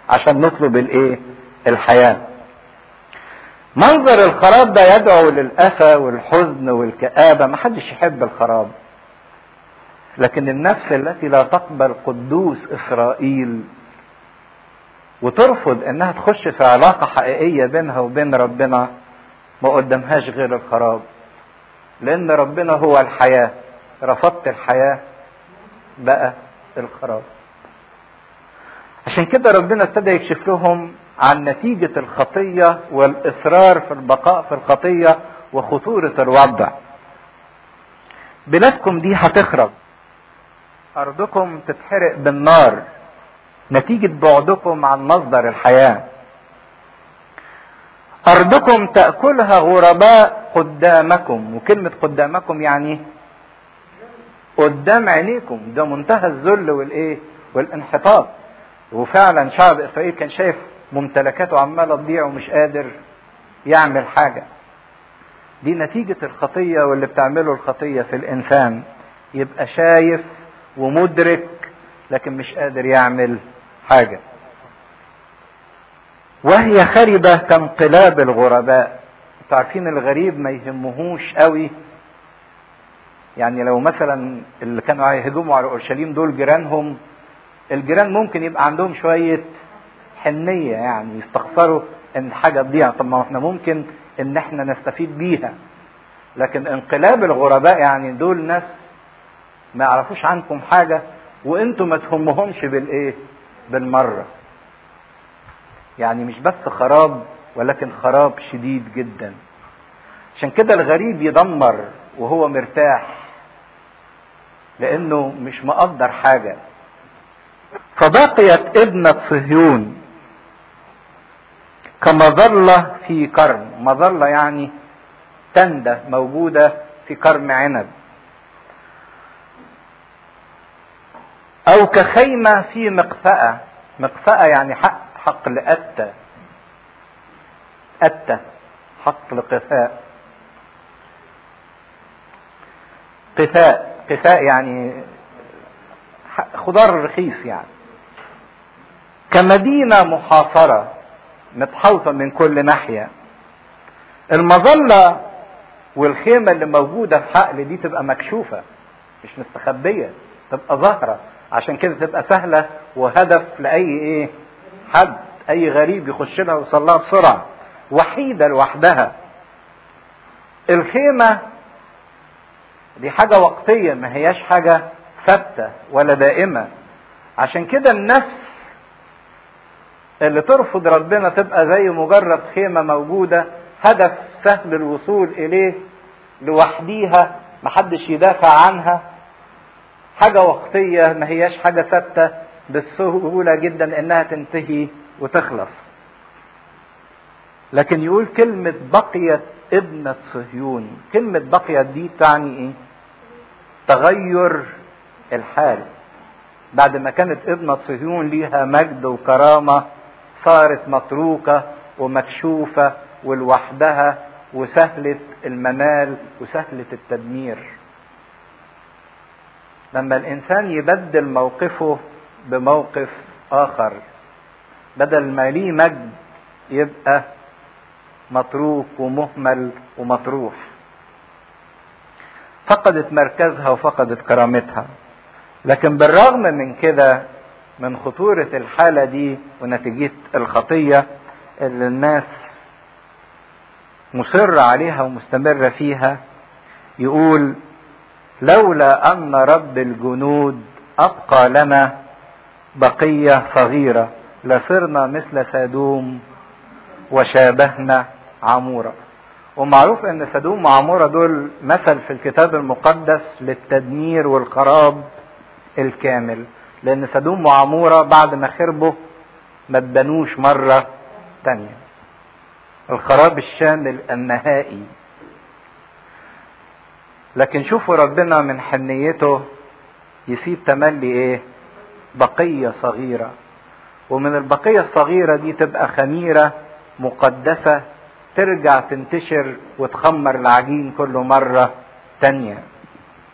عشان نطلب الايه الحياة منظر الخراب ده يدعو للأسى والحزن والكآبة محدش يحب الخراب لكن النفس التي لا تقبل قدوس إسرائيل وترفض انها تخش في علاقة حقيقية بينها وبين ربنا ما قدامهاش غير الخراب لان ربنا هو الحياة رفضت الحياة بقى الخراب عشان كده ربنا ابتدى يكشف لهم عن نتيجة الخطية والإصرار في البقاء في الخطية وخطورة الوضع بلادكم دي هتخرب أرضكم تتحرق بالنار نتيجة بعدكم عن مصدر الحياة أرضكم تأكلها غرباء قدامكم وكلمة قدامكم يعني قدام عينيكم ده منتهى الذل والإيه والانحطاط وفعلا شعب إسرائيل كان شايف ممتلكاته عمالة تضيع ومش قادر يعمل حاجة دي نتيجة الخطية واللي بتعمله الخطية في الإنسان يبقى شايف ومدرك لكن مش قادر يعمل حاجة وهي خربة كانقلاب الغرباء انتوا عارفين الغريب ما يهمهوش قوي يعني لو مثلا اللي كانوا هيهجموا على اورشليم دول جيرانهم الجيران ممكن يبقى عندهم شوية حنية يعني يستخسروا ان حاجة تضيع طب ما احنا ممكن ان احنا نستفيد بيها لكن انقلاب الغرباء يعني دول ناس ما يعرفوش عنكم حاجة وانتم ما تهمهمش بالايه بالمرة يعني مش بس خراب ولكن خراب شديد جدا عشان كده الغريب يدمر وهو مرتاح لانه مش مقدر حاجة فبقيت ابنة صهيون كمظلة في كرم مظلة يعني تندة موجودة في كرم عنب او كخيمة في مقفأة مقفأة يعني حق حقل أتى أتى حقل قفاء قفاء قفاء يعني خضار رخيص يعني كمدينة محاصرة متحوطة من كل ناحية المظلة والخيمة اللي موجودة في حقل دي تبقى مكشوفة مش مستخبية تبقى ظاهرة عشان كده تبقى سهلة وهدف لأي إيه حد أي غريب يخش لها ويوصل لها بسرعة وحيدة لوحدها الخيمة دي حاجة وقتية ما هياش حاجة ثابتة ولا دائمة عشان كده النفس اللي ترفض ربنا تبقى زي مجرد خيمة موجودة هدف سهل الوصول إليه لوحديها محدش يدافع عنها حاجة وقتية ما هياش حاجة ثابتة بالسهولة جدا انها تنتهي وتخلص لكن يقول كلمة بقيت ابنة صهيون كلمة بقيت دي تعني ايه تغير الحال بعد ما كانت ابنة صهيون ليها مجد وكرامة صارت متروكة ومكشوفة ولوحدها وسهلة المنال وسهلة التدمير لما الانسان يبدل موقفه بموقف اخر بدل ما ليه مجد يبقى متروك ومهمل ومطروح فقدت مركزها وفقدت كرامتها لكن بالرغم من كده من خطورة الحالة دي ونتيجة الخطية اللي الناس مصرة عليها ومستمرة فيها يقول لولا ان رب الجنود ابقى لنا بقيه صغيره لصرنا مثل سدوم وشابهنا عموره ومعروف ان سدوم وعموره دول مثل في الكتاب المقدس للتدمير والخراب الكامل لان سدوم وعموره بعد ما خربوا ما اتبنوش مره تانيه الخراب الشامل النهائي لكن شوفوا ربنا من حنيته يسيب تملي ايه بقية صغيرة ومن البقية الصغيرة دي تبقى خميرة مقدسة ترجع تنتشر وتخمر العجين كل مرة تانية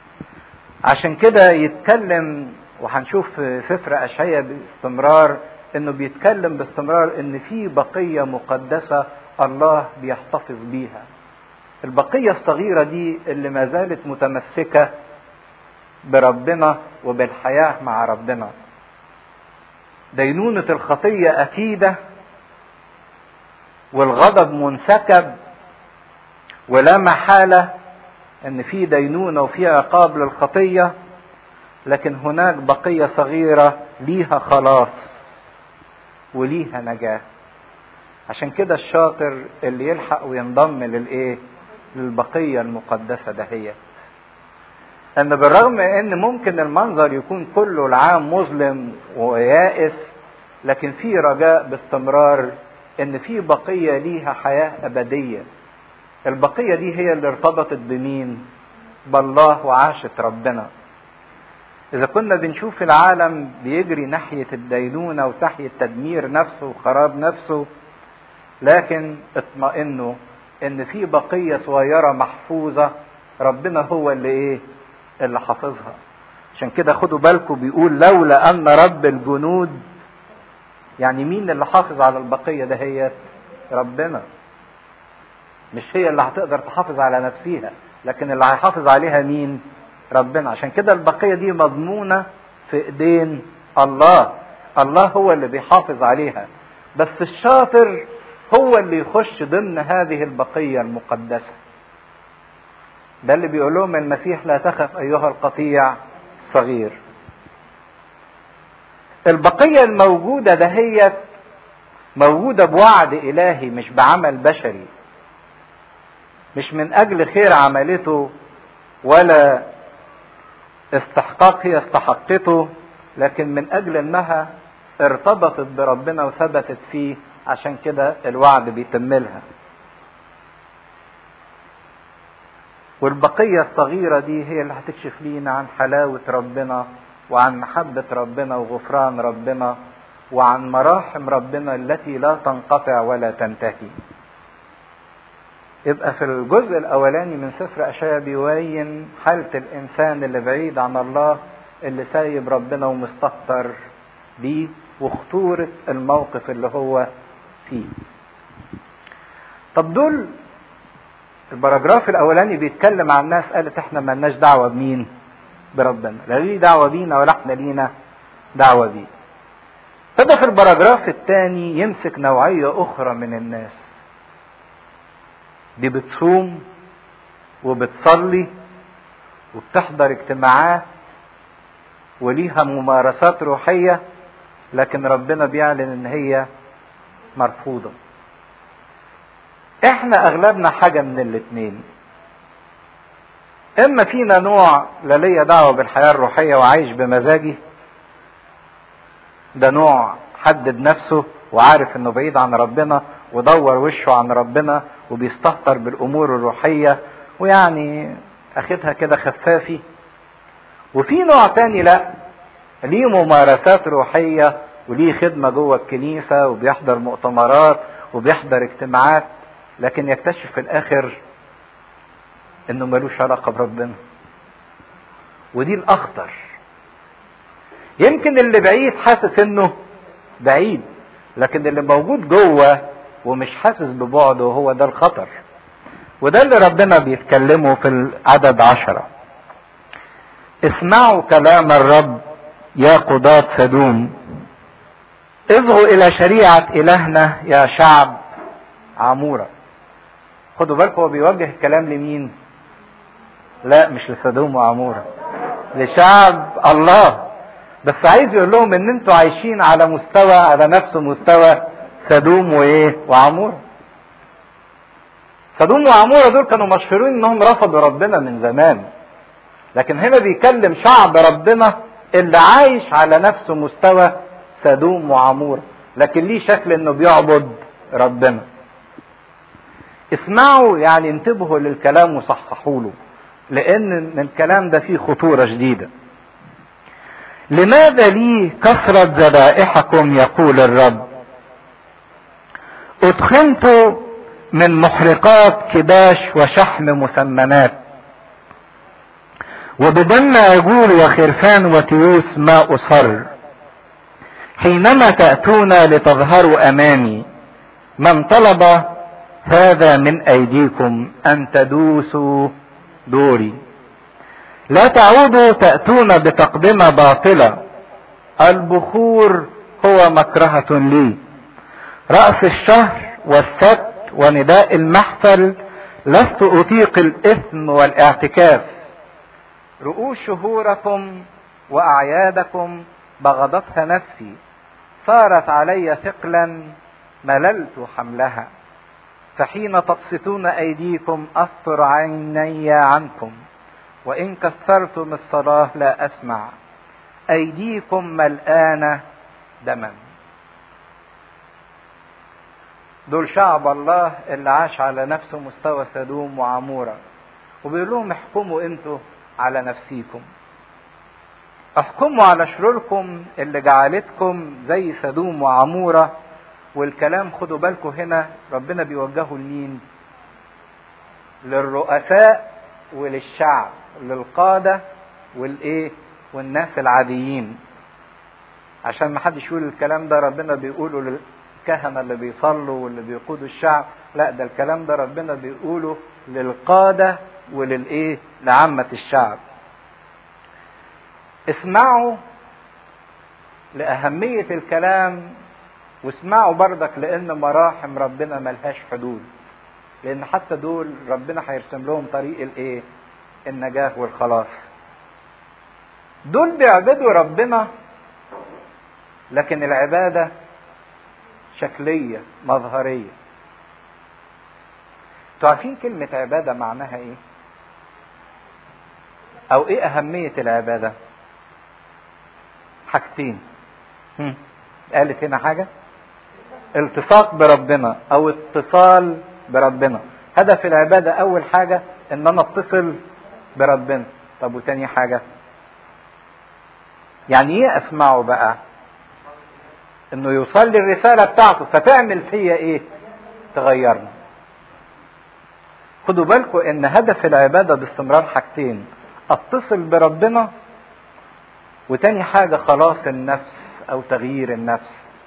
عشان كده يتكلم وهنشوف في سفر أشعية باستمرار انه بيتكلم باستمرار ان في بقيه مقدسه الله بيحتفظ بيها البقيه الصغيره دي اللي ما زالت متمسكه بربنا وبالحياه مع ربنا دينونه الخطيه اكيده والغضب منسكب ولا محاله ان في دينونه وفي عقاب للخطيه لكن هناك بقيه صغيره ليها خلاص وليها نجاه عشان كده الشاطر اللي يلحق وينضم للايه للبقيه المقدسه دهيت ان بالرغم ان ممكن المنظر يكون كله العام مظلم ويائس لكن في رجاء باستمرار ان في بقيه ليها حياه ابديه البقيه دي هي اللي ارتبطت بمين بالله وعاشت ربنا اذا كنا بنشوف العالم بيجري ناحيه الدينونه وناحيه تدمير نفسه وخراب نفسه لكن اطمئنوا ان في بقيه صغيره محفوظه ربنا هو اللي ايه اللي حافظها عشان كده خدوا بالكم بيقول لولا ان رب الجنود يعني مين اللي حافظ على البقيه دهيت ربنا مش هي اللي هتقدر تحافظ على نفسها لكن اللي هيحافظ عليها مين ربنا عشان كده البقيه دي مضمونه في ايدين الله الله هو اللي بيحافظ عليها بس الشاطر هو اللي يخش ضمن هذه البقيه المقدسه ده اللي بيقول لهم المسيح لا تخف ايها القطيع صغير البقيه الموجوده دهيت موجوده بوعد الهي مش بعمل بشري مش من اجل خير عملته ولا استحقاق هي استحقته لكن من اجل انها ارتبطت بربنا وثبتت فيه عشان كده الوعد بيتملها والبقية الصغيرة دي هي اللي هتكشف لينا عن حلاوة ربنا وعن محبة ربنا وغفران ربنا وعن مراحم ربنا التي لا تنقطع ولا تنتهي يبقى في الجزء الاولاني من سفر اشعيا بيبين حاله الانسان اللي بعيد عن الله اللي سايب ربنا ومستهتر بيه وخطوره الموقف اللي هو فيه طب دول البراجراف الاولاني بيتكلم عن ناس قالت احنا مالناش دعوه بمين بربنا لا ليه دعوه بينا ولا احنا لينا دعوه بيه ابتدى في البراجراف الثاني يمسك نوعيه اخرى من الناس دي بتصوم وبتصلي وبتحضر اجتماعات وليها ممارسات روحية لكن ربنا بيعلن ان هي مرفوضة احنا اغلبنا حاجة من الاتنين اما فينا نوع لا ليا دعوة بالحياة الروحية وعايش بمزاجي ده نوع حدد نفسه وعارف انه بعيد عن ربنا ودور وشه عن ربنا وبيستهتر بالامور الروحيه ويعني اخدها كده خفافي وفي نوع تاني لا ليه ممارسات روحيه وليه خدمه جوه الكنيسه وبيحضر مؤتمرات وبيحضر اجتماعات لكن يكتشف في الاخر انه ملوش علاقه بربنا ودي الاخطر يمكن اللي بعيد حاسس انه بعيد لكن اللي موجود جوه ومش حاسس ببعده هو ده الخطر وده اللي ربنا بيتكلمه في العدد عشرة اسمعوا كلام الرب يا قضاة سدوم اصغوا الى شريعة الهنا يا شعب عمورة خدوا بالكم هو بيوجه الكلام لمين لا مش لسدوم وعمورة لشعب الله بس عايز يقول لهم ان انتوا عايشين على مستوى على نفس مستوى سدوم وايه وعمورة سدوم وعمورة دول كانوا مشهورين انهم رفضوا ربنا من زمان لكن هنا بيكلم شعب ربنا اللي عايش على نفس مستوى سدوم وعمورة لكن ليه شكل انه بيعبد ربنا اسمعوا يعني انتبهوا للكلام وصحصحوا له لان الكلام ده فيه خطورة شديدة لماذا لي كثرة ذبائحكم يقول الرب ادخنت من محرقات كباش وشحم مسمنات وبدم عجول وخرفان وتيوس ما أصر حينما تأتون لتظهروا أمامي من طلب هذا من أيديكم أن تدوسوا دوري لا تعودوا تأتون بتقدمة باطلة البخور هو مكرهة لي رأس الشهر والسبت ونداء المحفل لست أطيق الإثم والاعتكاف رؤوس شهوركم وأعيادكم بغضتها نفسي صارت علي ثقلا مللت حملها فحين تبسطون أيديكم أستر عيني عنكم وإن كثرتم الصلاة لا أسمع أيديكم ملآنة دما دول شعب الله اللي عاش على نفسه مستوى سدوم وعمورة وبيقول لهم احكموا انتوا على نفسيكم احكموا على شروركم اللي جعلتكم زي سدوم وعمورة والكلام خدوا بالكم هنا ربنا بيوجهه لمين للرؤساء وللشعب للقادة والايه والناس العاديين عشان ما حدش يقول الكلام ده ربنا بيقوله للكهنة اللي بيصلوا واللي بيقودوا الشعب لا ده الكلام ده ربنا بيقوله للقادة وللايه لعامة الشعب اسمعوا لأهمية الكلام واسمعوا بردك لأن مراحم ربنا ملهاش حدود لأن حتى دول ربنا هيرسم لهم طريق الإيه؟ النجاة والخلاص. دول بيعبدوا ربنا لكن العبادة شكلية مظهرية. انتوا عارفين كلمة عبادة معناها ايه؟ أو ايه أهمية العبادة؟ حاجتين. هم. قالت هنا حاجة؟ التصاق بربنا أو اتصال بربنا. هدف العبادة أول حاجة إن أنا أتصل بربنا. طب وتاني حاجة؟ يعني ايه اسمعه بقى انه يوصل لي الرسالة بتاعته فتعمل فيا ايه تغيرني خدوا بالكم ان هدف العبادة باستمرار حاجتين اتصل بربنا وتاني حاجة خلاص النفس او تغيير النفس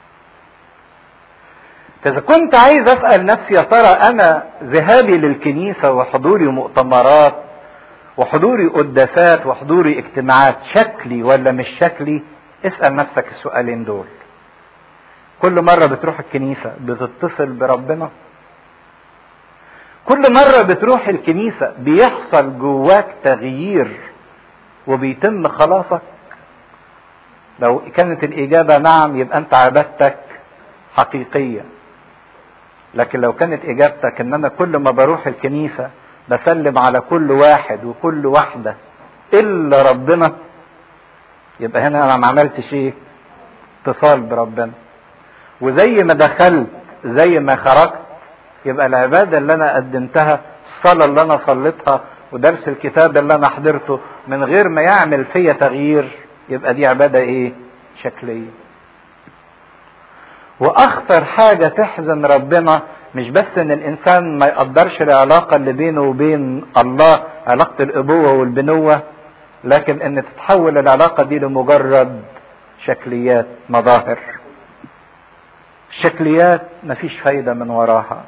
فاذا كنت عايز اسأل نفسي يا ترى انا ذهابي للكنيسة وحضوري مؤتمرات وحضوري قداسات وحضوري اجتماعات شكلي ولا مش شكلي اسأل نفسك السؤالين دول كل مرة بتروح الكنيسة بتتصل بربنا كل مرة بتروح الكنيسة بيحصل جواك تغيير وبيتم خلاصك لو كانت الإجابة نعم يبقى أنت عبادتك حقيقية لكن لو كانت إجابتك إن أنا كل ما بروح الكنيسة بسلم على كل واحد وكل واحدة إلا ربنا يبقى هنا أنا ما عملتش إيه؟ اتصال بربنا وزي ما دخلت زي ما خرجت يبقى العبادة اللي أنا قدمتها الصلاة اللي أنا صليتها ودرس الكتاب اللي أنا حضرته من غير ما يعمل فيا تغيير يبقى دي عبادة إيه؟ شكلية. وأخطر حاجة تحزن ربنا مش بس ان الانسان ما يقدرش العلاقة اللي بينه وبين الله علاقة الابوة والبنوة لكن ان تتحول العلاقة دي لمجرد شكليات مظاهر شكليات مفيش فايدة من وراها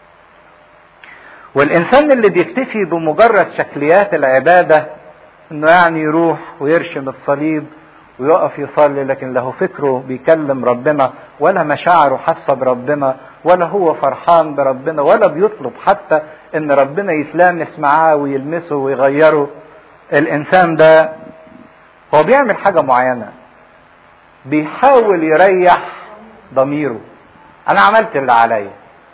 والانسان اللي بيكتفي بمجرد شكليات العبادة انه يعني يروح ويرشم الصليب ويقف يصلي لكن له فكره بيكلم ربنا ولا مشاعره حاسه بربنا ولا هو فرحان بربنا ولا بيطلب حتى ان ربنا يتلامس معاه ويلمسه ويغيره الانسان ده هو بيعمل حاجه معينه بيحاول يريح ضميره انا عملت اللي عليا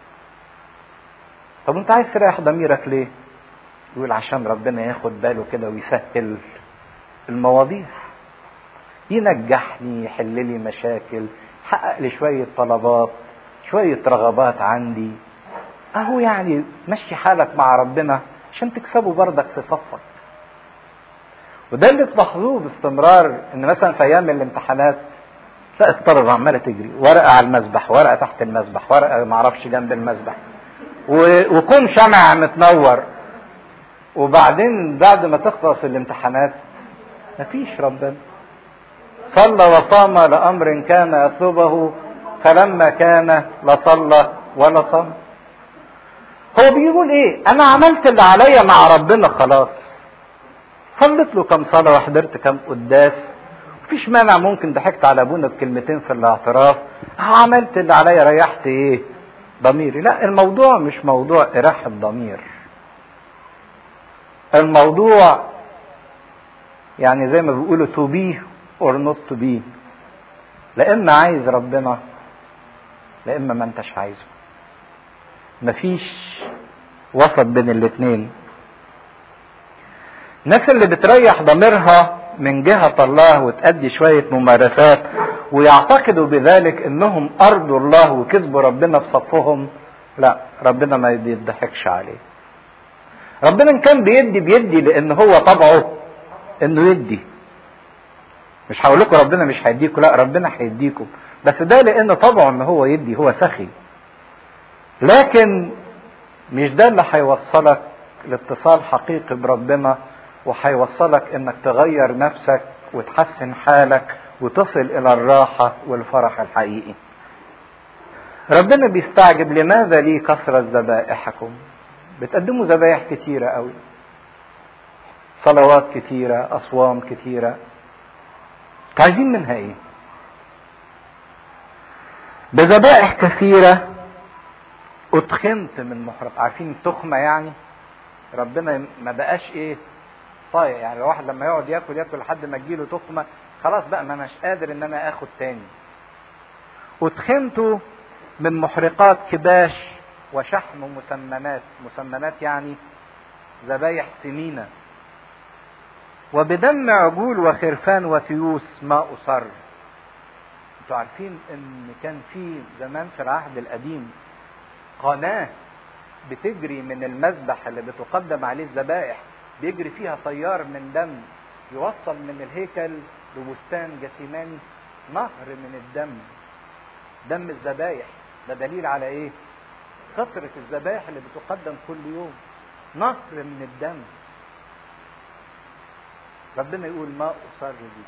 طب انت عايز تريح ضميرك ليه يقول عشان ربنا ياخد باله كده ويسهل المواضيع ينجحني يحل لي مشاكل يحقق لي شوية طلبات شوية رغبات عندي اهو يعني مشي حالك مع ربنا عشان تكسبه بردك في صفك وده اللي تلاحظوه باستمرار ان مثلا في ايام الامتحانات تلاقي الطلبة عمالة تجري ورقة على المسبح ورقة تحت المسبح ورقة معرفش جنب المسبح و... وكون شمع متنور وبعدين بعد ما تخلص الامتحانات مفيش ربنا صلى وصام لأمر كان يطلبه فلما كان لا صلى ولا صام هو بيقول ايه انا عملت اللي عليا مع ربنا خلاص صليت له كم صلاة وحضرت كم قداس مفيش مانع ممكن ضحكت على ابونا بكلمتين في الاعتراف عملت اللي عليا ريحت ايه ضميري لا الموضوع مش موضوع إراحة ضمير الموضوع يعني زي ما بيقولوا to be or not to be لا اما عايز ربنا لا اما ما انتش عايزه مفيش وسط بين الاتنين الناس اللي بتريح ضميرها من جهة الله وتأدي شوية ممارسات ويعتقدوا بذلك انهم ارضوا الله وكذبوا ربنا في صفهم لا ربنا ما بيضحكش عليه ربنا ان كان بيدي بيدي لان هو طبعه انه يدي مش هقول لكم ربنا مش هيديكم لا ربنا هيديكم بس ده لان طبعه ان هو يدي هو سخي لكن مش ده اللي هيوصلك لاتصال حقيقي بربنا وهيوصلك انك تغير نفسك وتحسن حالك وتصل الى الراحة والفرح الحقيقي ربنا بيستعجب لماذا لي كثرة ذبائحكم بتقدموا ذبائح كتيرة قوي صلوات كتيرة أصوام كتيرة عايزين منها ايه بذبائح كثيرة اتخنت من محرق عارفين التخمة يعني ربنا ما بقاش ايه طايق يعني الواحد لما يقعد ياكل ياكل لحد ما تجيله تخمة خلاص بقى ما اناش قادر ان انا اخد تاني اتخنت من محرقات كباش وشحم مسمنات مسمنات يعني ذبايح سمينة وبدم عجول وخرفان وتيوس ما أصر انتوا عارفين ان كان في زمان في العهد القديم قناة بتجري من المذبح اللي بتقدم عليه الذبائح بيجري فيها طيار من دم يوصل من الهيكل لبستان جسيماني نهر من الدم دم الذبايح ده دليل على ايه كثرة الذبائح اللي بتقدم كل يوم نهر من الدم ربنا يقول ما أصر بي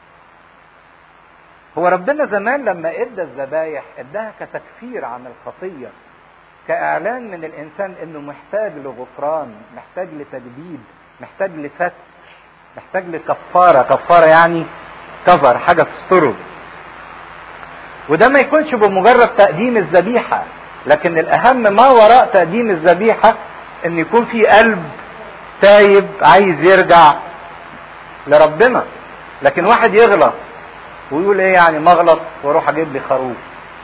هو ربنا زمان لما ادى الذبايح اداها كتكفير عن الخطية كاعلان من الانسان انه محتاج لغفران محتاج لتجديد محتاج لستر محتاج لكفارة كفارة يعني كفر حاجة تستره وده ما يكونش بمجرد تقديم الذبيحة لكن الأهم ما وراء تقديم الذبيحة إن يكون في قلب تايب عايز يرجع لربنا لكن واحد يغلط ويقول ايه يعني ما اغلط واروح اجيب لي خروف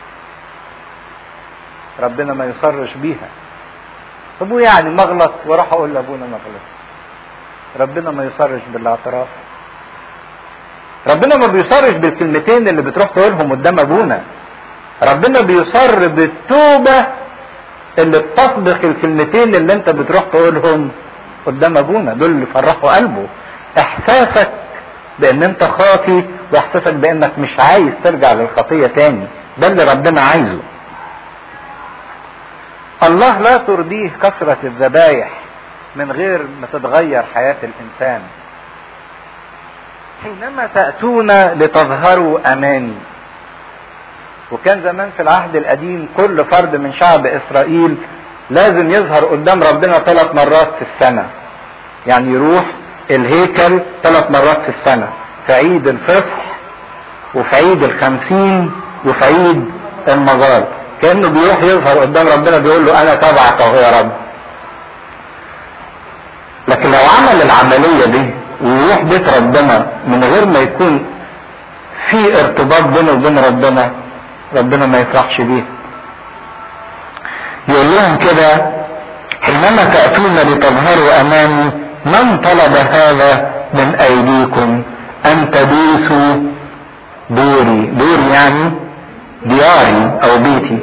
ربنا ما يصرش بيها طب يعني ما اغلط واروح اقول لابونا ما غلط ربنا ما يصرش بالاعتراف ربنا ما بيصرش بالكلمتين اللي بتروح تقولهم قدام ابونا ربنا بيصر بالتوبة اللي بتطبق الكلمتين اللي انت بتروح تقولهم قدام ابونا دول اللي فرحوا قلبه احساسك بان انت خاطي واحساسك بانك مش عايز ترجع للخطية تاني ده اللي ربنا عايزه الله لا ترضيه كثرة الذبايح من غير ما تتغير حياة الإنسان حينما تأتون لتظهروا أماني وكان زمان في العهد القديم كل فرد من شعب إسرائيل لازم يظهر قدام ربنا ثلاث مرات في السنة يعني يروح الهيكل ثلاث مرات في السنة في عيد الفصح وفي عيد الخمسين وفي عيد المزار كأنه بيروح يظهر قدام ربنا بيقول له أنا تبعك أهو يا رب لكن لو عمل العملية دي ويروح بيت ربنا من غير ما يكون في ارتباط بينه وبين ربنا ربنا ما يفرحش بيه يقول لهم كده حينما تأتون لتظهروا أمامي من طلب هذا من أيديكم أن تدوسوا دوري دوري يعني دياري أو بيتي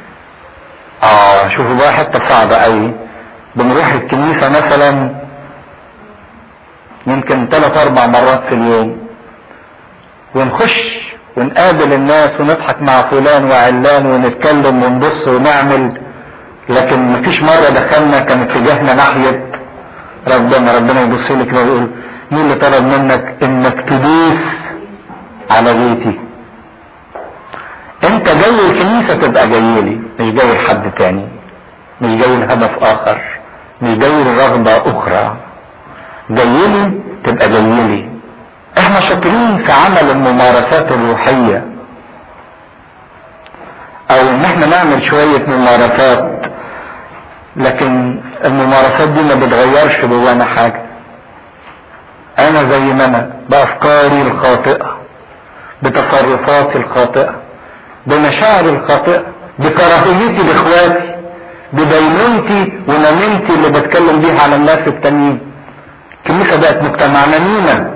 آه شوفوا بقى حتة صعبة أوي بنروح الكنيسة مثلا يمكن ثلاث اربع مرات في اليوم ونخش ونقابل الناس ونضحك مع فلان وعلان ونتكلم ونبص ونعمل لكن مفيش مرة دخلنا كان اتجاهنا ناحية ربنا ربنا يبص لك كده ويقول مين اللي طلب منك انك تدوس على بيتي انت جاي الكنيسة تبقى جاي لي مش جاي لحد تاني مش جاي لهدف اخر مش جاي لرغبة اخرى جاي لي تبقى جاي لي احنا شاطرين في عمل الممارسات الروحية او ان احنا نعمل شوية ممارسات لكن الممارسات دي ما بتغيرش جوانا حاجة انا زي ما انا بافكاري الخاطئة بتصرفاتي الخاطئة بمشاعري الخاطئة بكراهيتي لاخواتي بدينونتي ونميمتي اللي بتكلم بيها على الناس التانيين الكنيسة بقت مجتمع نميمة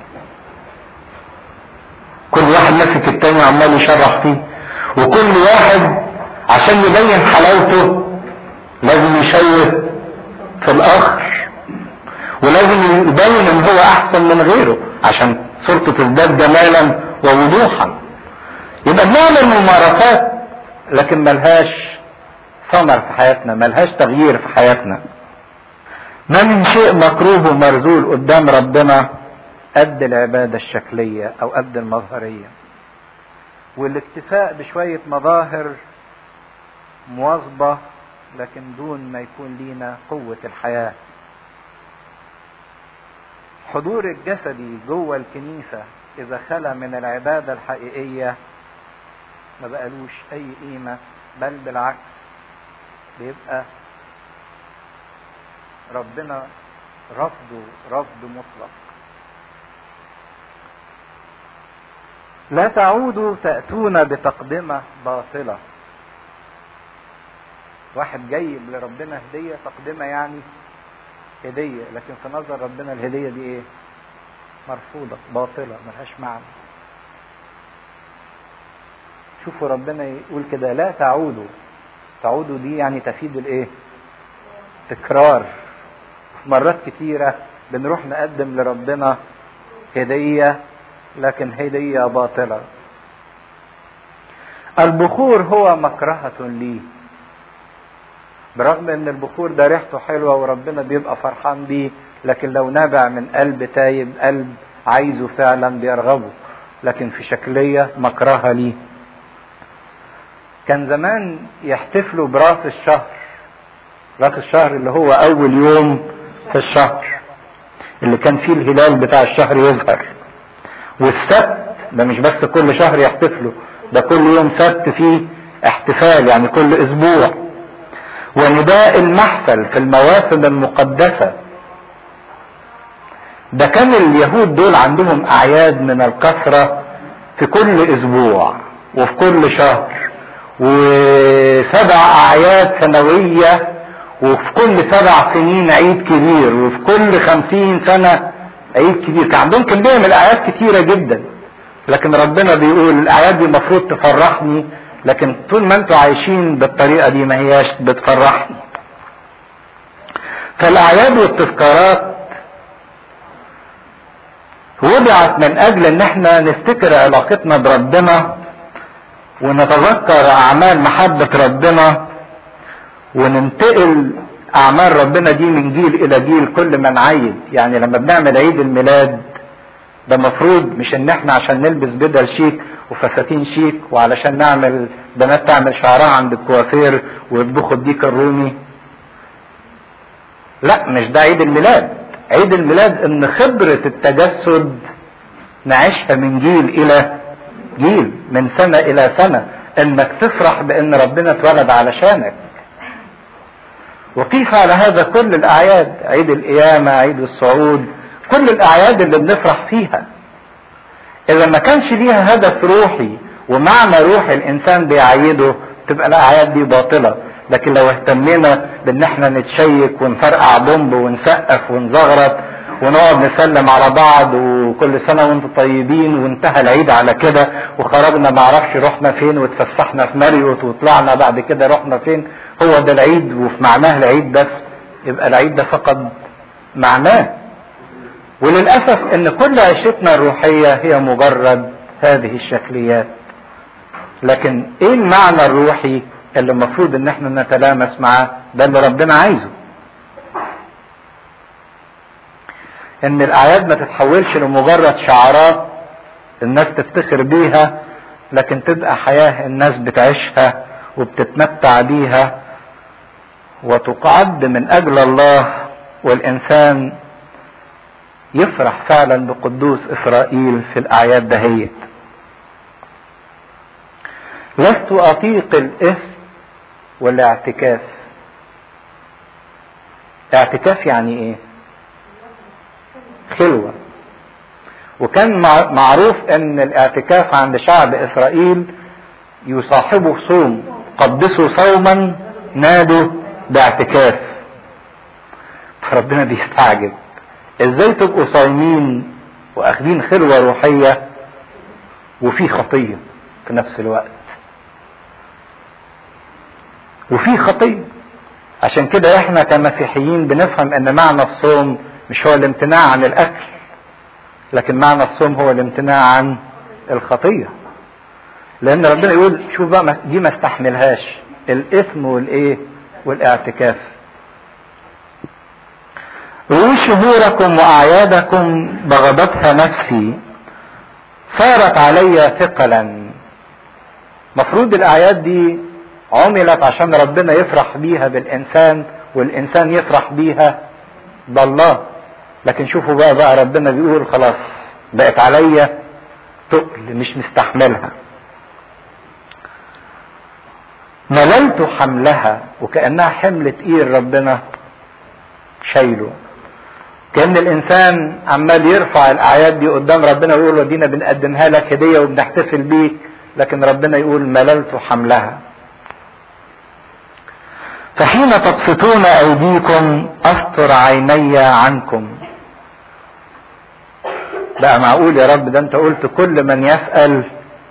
كل واحد ماسك التاني وعمال يشرح فيه وكل واحد عشان يبين حلاوته لازم يشوه في الاخر ولازم يبين ان هو احسن من غيره عشان صورته تزداد جمالا ووضوحا يبقى بنعمل ممارسات لكن ملهاش ثمر في حياتنا ملهاش تغيير في حياتنا ما من شيء مكروه ومرذول قدام ربنا قد العبادة الشكلية او قد المظهرية والاكتفاء بشوية مظاهر مواظبة لكن دون ما يكون لينا قوة الحياة حضور الجسدي جوه الكنيسة إذا خلى من العبادة الحقيقية ما بقالوش أي قيمة بل بالعكس بيبقى ربنا رفضه رفض مطلق لا تعودوا تأتون بتقدمة باطلة واحد جايب لربنا هدية تقدمة يعني هدية لكن في نظر ربنا الهدية دي ايه مرفوضة باطلة ملهاش معنى شوفوا ربنا يقول كده لا تعودوا تعودوا دي يعني تفيد الايه تكرار مرات كتيرة بنروح نقدم لربنا هدية لكن هدية باطلة البخور هو مكرهة لي برغم ان البخور ده ريحته حلوة وربنا بيبقى فرحان بيه لكن لو نابع من قلب تايب قلب عايزه فعلا بيرغبه لكن في شكلية مكرهة ليه كان زمان يحتفلوا براس الشهر راس الشهر اللي هو اول يوم في الشهر اللي كان فيه الهلال بتاع الشهر يظهر والسبت ده مش بس كل شهر يحتفلوا ده كل يوم سبت فيه احتفال يعني كل اسبوع ونداء المحفل في المواسم المقدسة ده كان اليهود دول عندهم اعياد من الكثرة في كل اسبوع وفي كل شهر وسبع اعياد سنوية وفي كل سبع سنين عيد كبير وفي كل خمسين سنة عيد كبير كان عندهم كمية من الاعياد كتيرة جدا لكن ربنا بيقول الاعياد دي المفروض تفرحني لكن طول ما انتوا عايشين بالطريقة دي ما هياش بتفرحني فالاعياد والتذكارات وضعت من اجل ان احنا نفتكر علاقتنا بربنا ونتذكر اعمال محبة ربنا وننتقل اعمال ربنا دي من جيل الى جيل كل ما نعيد يعني لما بنعمل عيد الميلاد ده مفروض مش ان احنا عشان نلبس بدل شيك وفساتين شيك وعلشان نعمل بنات تعمل شعرها عند الكوافير ويطبخوا الديك الرومي لا مش ده عيد الميلاد عيد الميلاد ان خبرة التجسد نعيشها من جيل الى جيل من سنة الى سنة انك تفرح بان ربنا اتولد علشانك وقيس على هذا كل الاعياد عيد القيامة عيد الصعود كل الاعياد اللي بنفرح فيها اذا ما كانش ليها هدف روحي ومعنى روحي الانسان بيعيده تبقى الاعياد دي باطلة لكن لو اهتمينا بان احنا نتشيك ونفرقع بومب ونسقف ونزغرط ونقعد نسلم على بعض وكل سنة وانتم طيبين وانتهى العيد على كده وخرجنا معرفش رحنا فين واتفسحنا في ماريوت وطلعنا بعد كده رحنا فين هو ده العيد وفي معناه العيد بس يبقى العيد ده فقد معناه وللأسف ان كل عيشتنا الروحية هي مجرد هذه الشكليات لكن ايه المعنى الروحي اللي المفروض ان احنا نتلامس معاه ده اللي ربنا عايزه ان الاعياد ما تتحولش لمجرد شعارات الناس تفتخر بيها لكن تبقى حياة الناس بتعيشها وبتتمتع بيها وتقعد من اجل الله والانسان يفرح فعلا بقدوس اسرائيل في الاعياد دهيت لست اطيق الاثم والاعتكاف اعتكاف يعني ايه خلوة وكان معروف ان الاعتكاف عند شعب اسرائيل يصاحبه صوم قدسوا صوما نادوا باعتكاف فربنا بيستعجب ازاي تبقوا صايمين واخدين خلوة روحية وفي خطية في نفس الوقت وفي خطية عشان كده احنا كمسيحيين بنفهم ان معنى الصوم مش هو الامتناع عن الاكل لكن معنى الصوم هو الامتناع عن الخطية لان ربنا يقول شوف بقى دي ما استحملهاش الاثم والايه والاعتكاف شهوركم واعيادكم بغضتها نفسي صارت علي ثقلا مفروض الاعياد دي عملت عشان ربنا يفرح بيها بالانسان والانسان يفرح بيها بالله لكن شوفوا بقى بقى ربنا بيقول خلاص بقت عليا تقل مش مستحملها مللت حملها وكانها حمل تقيل ربنا شايله كان الانسان عمال يرفع الاعياد دي قدام ربنا ويقول له دينا بنقدمها لك هديه وبنحتفل بيك لكن ربنا يقول مللت حملها فحين تبسطون ايديكم استر عيني عنكم بقى معقول يا رب ده انت قلت كل من يسأل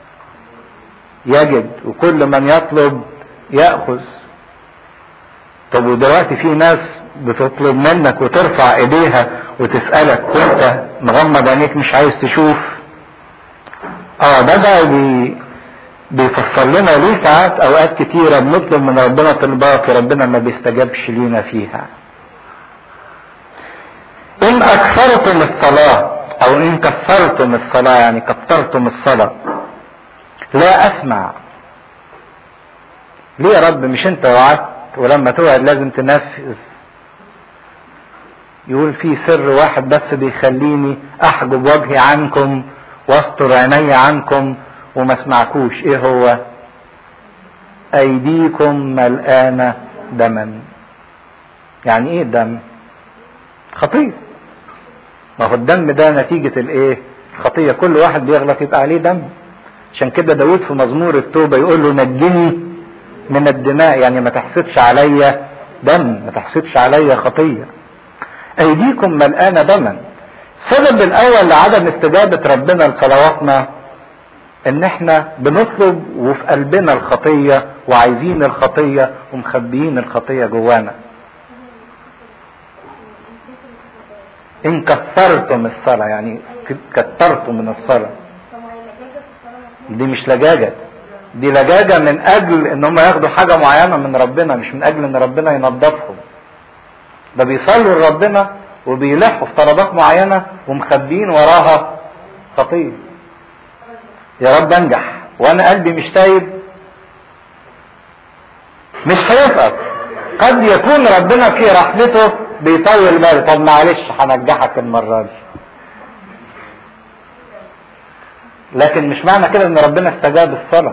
يجد وكل من يطلب يأخذ طب ودلوقتي في ناس بتطلب منك وترفع ايديها وتسألك وانت مغمض عينيك مش عايز تشوف اه ده بقى بي بيفسر لنا ليه ساعات اوقات كتيرة بنطلب من ربنا طلبات وربنا ما بيستجابش لينا فيها ان اكثرتم الصلاة او ان كثرتم الصلاة يعني كثرتم الصلاة لا اسمع ليه يا رب مش انت وعدت ولما توعد لازم تنفذ يقول في سر واحد بس بيخليني احجب وجهي عنكم واستر عيني عنكم وما اسمعكوش ايه هو ايديكم ملآنة دما يعني ايه دم خطية ما هو الدم ده نتيجة الايه خطية كل واحد بيغلط يبقى عليه دم عشان كده داود في مزمور التوبة يقول له نجني من الدماء يعني ما تحسبش عليا دم ما تحسبش عليا خطية ايديكم ملآنة دما السبب الاول لعدم استجابة ربنا لصلواتنا ان احنا بنطلب وفي قلبنا الخطية وعايزين الخطية ومخبيين الخطية جوانا ان كثرتم الصلاة يعني كثرتم من الصلاة دي مش لجاجة دي لجاجة من اجل ان هم ياخدوا حاجة معينة من ربنا مش من اجل ان ربنا ينظفهم ده بيصلوا لربنا وبيلحوا في طلبات معينة ومخبيين وراها خطية يا رب انجح وانا قلبي مش تايب مش هيسقط قد يكون ربنا في رحمته بيطول باله طب معلش هنجحك المرة دي لكن مش معنى كده ان ربنا استجاب الصلاة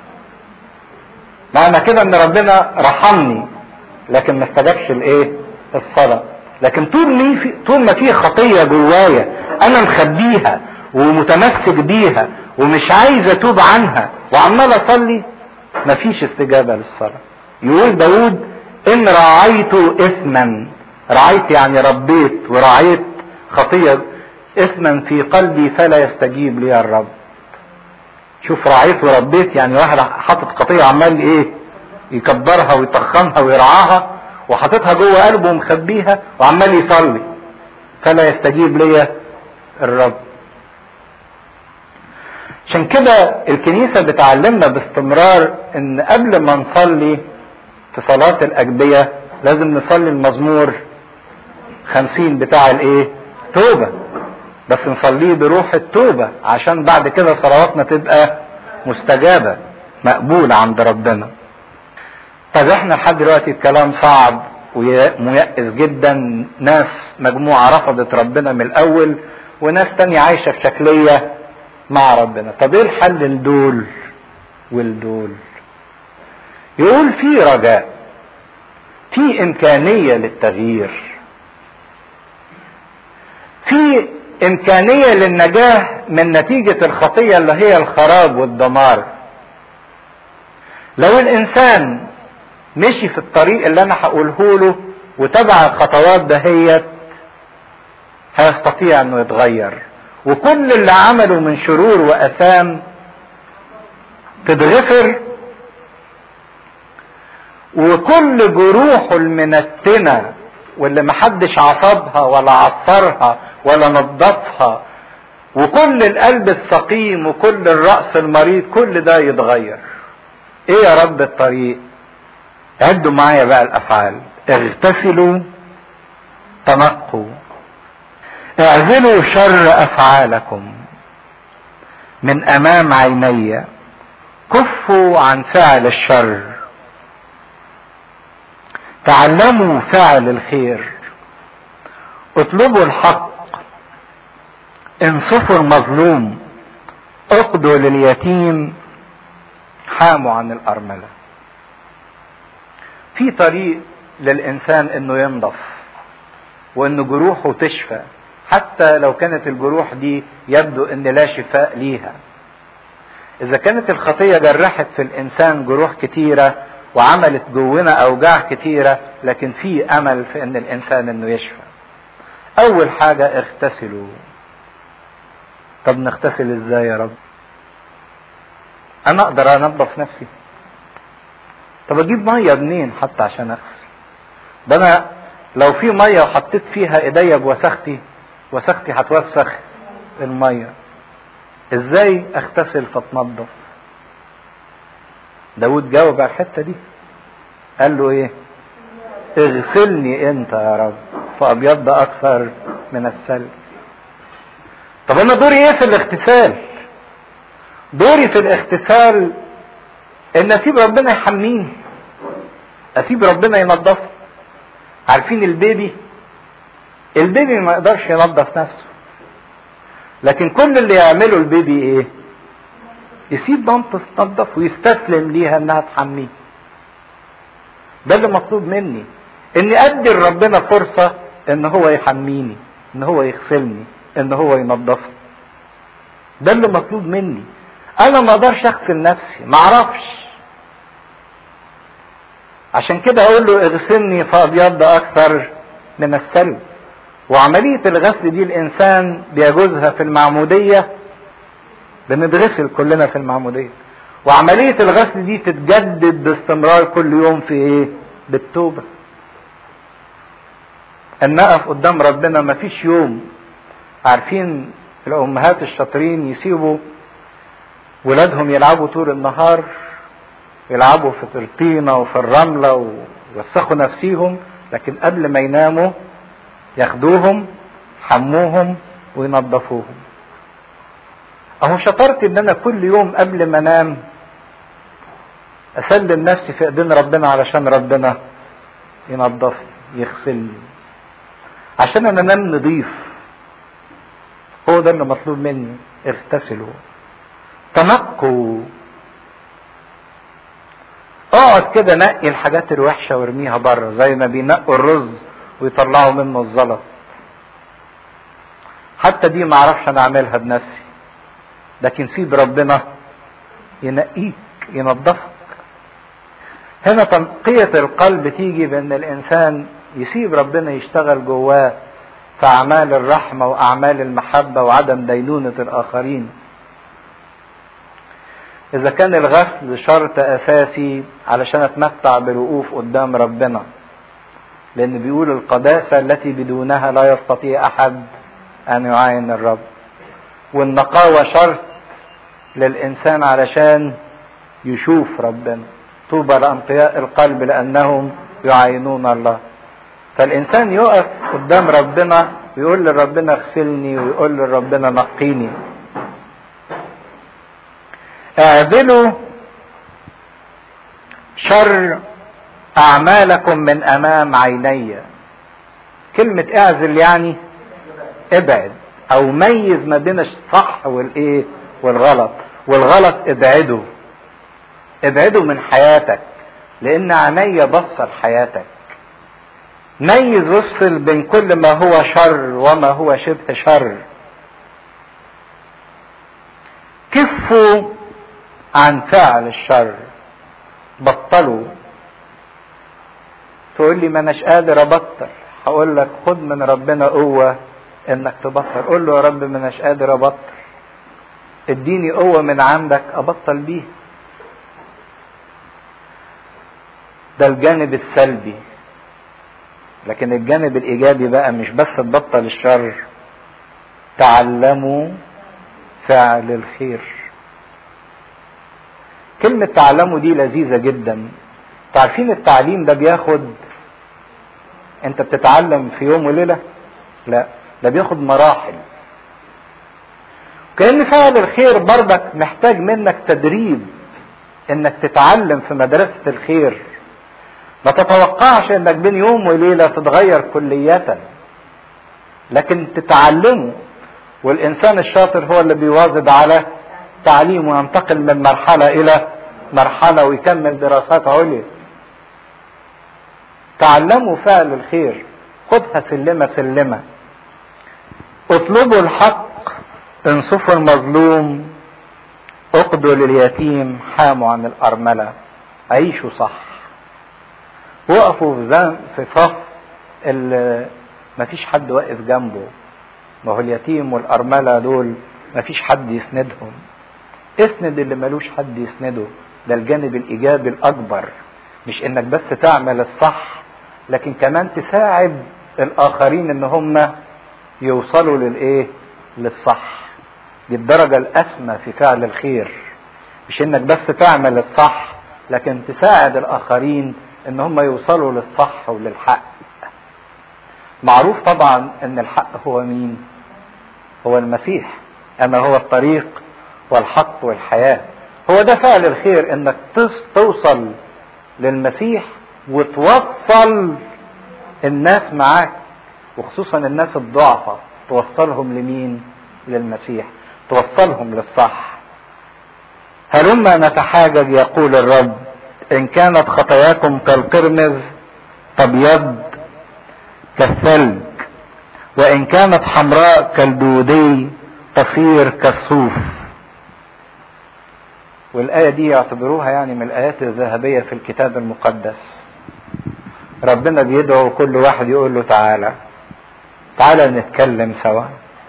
معنى كده ان ربنا رحمني لكن ما استجابش الايه الصلاة لكن طول ما في طول ما في خطية جوايا انا مخبيها ومتمسك بيها ومش عايز اتوب عنها وعمال اصلي مفيش استجابة للصلاة يقول داود ان رعيت اثما رعيت يعني ربيت ورعيت خطية اثما في قلبي فلا يستجيب لي الرب شوف رعيت وربيت يعني واحد حاطط خطية عمال ايه يكبرها ويطخنها ويرعاها وحاططها جوه قلبه ومخبيها وعمال يصلي فلا يستجيب لي الرب عشان كده الكنيسة بتعلمنا باستمرار ان قبل ما نصلي في صلاة الأجبية لازم نصلي المزمور خمسين بتاع الايه توبة بس نصليه بروح التوبة عشان بعد كده صلواتنا تبقى مستجابة مقبولة عند ربنا طب احنا لحد دلوقتي الكلام صعب وميأس جدا ناس مجموعة رفضت ربنا من الأول وناس تانية عايشة في شكلية مع ربنا طب ايه الحل لدول ولدول يقول في رجاء في إمكانية للتغيير في إمكانية للنجاة من نتيجة الخطية اللي هي الخراب والدمار لو الإنسان مشي في الطريق اللي أنا هقوله له وتبع الخطوات دهيت هيستطيع إنه يتغير وكل اللي عمله من شرور وأثام تتغفر وكل جروحه المنتنة واللي محدش عصبها ولا عصرها ولا نظفها وكل القلب السقيم وكل الرأس المريض كل ده يتغير ايه يا رب الطريق عدوا معايا بقى الافعال اغتسلوا تنقوا اعزلوا شر افعالكم من امام عيني كفوا عن فعل الشر تعلموا فعل الخير اطلبوا الحق انصفوا المظلوم اقضوا لليتيم حاموا عن الارمله في طريق للانسان انه ينضف وان جروحه تشفى حتى لو كانت الجروح دي يبدو ان لا شفاء ليها اذا كانت الخطيه جرحت في الانسان جروح كتيره وعملت جونا اوجاع كتيره لكن في امل في ان الانسان انه يشفى اول حاجه اغتسلوا طب نغتسل ازاي يا رب انا اقدر انظف نفسي طب اجيب ميه منين حتى عشان اغسل ده انا لو في ميه وحطيت فيها ايديا بوسختي وسختي هتوسخ الميه ازاي اغتسل فتنظف داود جاوب على الحته دي قال له ايه اغسلني انت يا رب فابيض اكثر من السلب طب انا دوري ايه في الاغتسال دوري في الاغتسال ان اسيب ربنا يحميني اسيب ربنا ينظفه عارفين البيبي البيبي ما يقدرش ينظف نفسه لكن كل اللي يعمله البيبي ايه يسيب مامته تنظف ويستسلم ليها انها تحميه ده اللي مطلوب مني اني ادي لربنا فرصة ان هو يحميني ان هو يغسلني ان هو ينظفني ده اللي مطلوب مني انا ما اقدرش اغسل نفسي ما اعرفش عشان كده اقول له اغسلني فابيض اكثر من السلب وعملية الغسل دي الانسان بيجوزها في المعمودية بنتغسل كلنا في المعمودية وعملية الغسل دي تتجدد باستمرار كل يوم في ايه بالتوبة ان نقف قدام ربنا مفيش يوم عارفين الامهات الشاطرين يسيبوا ولادهم يلعبوا طول النهار يلعبوا في الطينة وفي الرملة ويوسخوا نفسيهم لكن قبل ما يناموا ياخدوهم حموهم وينظفوهم اهو شطرت ان انا كل يوم قبل ما انام اسلم نفسي في ايدين ربنا علشان ربنا ينظفني يغسلني عشان انا انام نضيف هو ده اللي مطلوب مني اغتسلوا تنقوا اقعد كده نقي الحاجات الوحشة وارميها بره زي ما بينقوا الرز ويطلعوا منه الزلط حتى دي ما اعرفش انا اعملها بنفسي لكن سيب ربنا ينقيك ينظفك هنا تنقية القلب تيجي بان الانسان يسيب ربنا يشتغل جواه في اعمال الرحمة واعمال المحبة وعدم دينونة الاخرين اذا كان الغسل شرط اساسي علشان اتمتع بالوقوف قدام ربنا لان بيقول القداسة التي بدونها لا يستطيع احد ان يعاين الرب والنقاوة شرط للانسان علشان يشوف ربنا طوبى لانقياء القلب لانهم يعاينون الله فالانسان يقف قدام ربنا ويقول لربنا اغسلني ويقول لربنا نقيني اعدلوا شر اعمالكم من امام عيني كلمة اعزل يعني ابعد او ميز ما بين الصح والايه والغلط والغلط ابعده ابعده من حياتك لان عيني بصر حياتك ميز وافصل بين كل ما هو شر وما هو شبه شر كفوا عن فعل الشر بطلوا تقول لي ما اناش قادر ابطل هقول لك خد من ربنا قوة انك تبطل قول له يا رب ما اناش قادر ابطل اديني قوة من عندك ابطل بيها ده الجانب السلبي لكن الجانب الايجابي بقى مش بس تبطل الشر تعلموا فعل الخير كلمة تعلموا دي لذيذة جدا تعرفين التعليم ده بياخد انت بتتعلم في يوم وليلة لا ده بياخد مراحل كأن فعل الخير برضك محتاج منك تدريب انك تتعلم في مدرسة الخير ما تتوقعش انك بين يوم وليلة تتغير كلية لكن تتعلمه والانسان الشاطر هو اللي بيواظب على تعليمه وينتقل من مرحلة الى مرحلة ويكمل دراسات عليا تعلموا فعل الخير خدها سلمة سلمة اطلبوا الحق انصفوا المظلوم اقضوا لليتيم حاموا عن الأرملة عيشوا صح وقفوا في زن في صف اللي مفيش حد واقف جنبه ما هو اليتيم والأرملة دول مفيش حد يسندهم اسند اللي ملوش حد يسنده ده الجانب الإيجابي الأكبر مش إنك بس تعمل الصح لكن كمان تساعد الآخرين إن هم يوصلوا للإيه؟ للصح دي الدرجة الأسمى في فعل الخير مش إنك بس تعمل الصح لكن تساعد الآخرين إن هم يوصلوا للصح وللحق معروف طبعا إن الحق هو مين؟ هو المسيح أما هو الطريق والحق والحياة هو ده فعل الخير انك توصل للمسيح وتوصل الناس معاك وخصوصا الناس الضعفة توصلهم لمين للمسيح توصلهم للصح هلما نتحاجج يقول الرب ان كانت خطاياكم كالقرمز تبيض كالثلج وان كانت حمراء كالدودي تصير كالصوف والآية دي يعتبروها يعني من الآيات الذهبية في الكتاب المقدس ربنا بيدعو كل واحد يقول له تعالى تعالى نتكلم سوا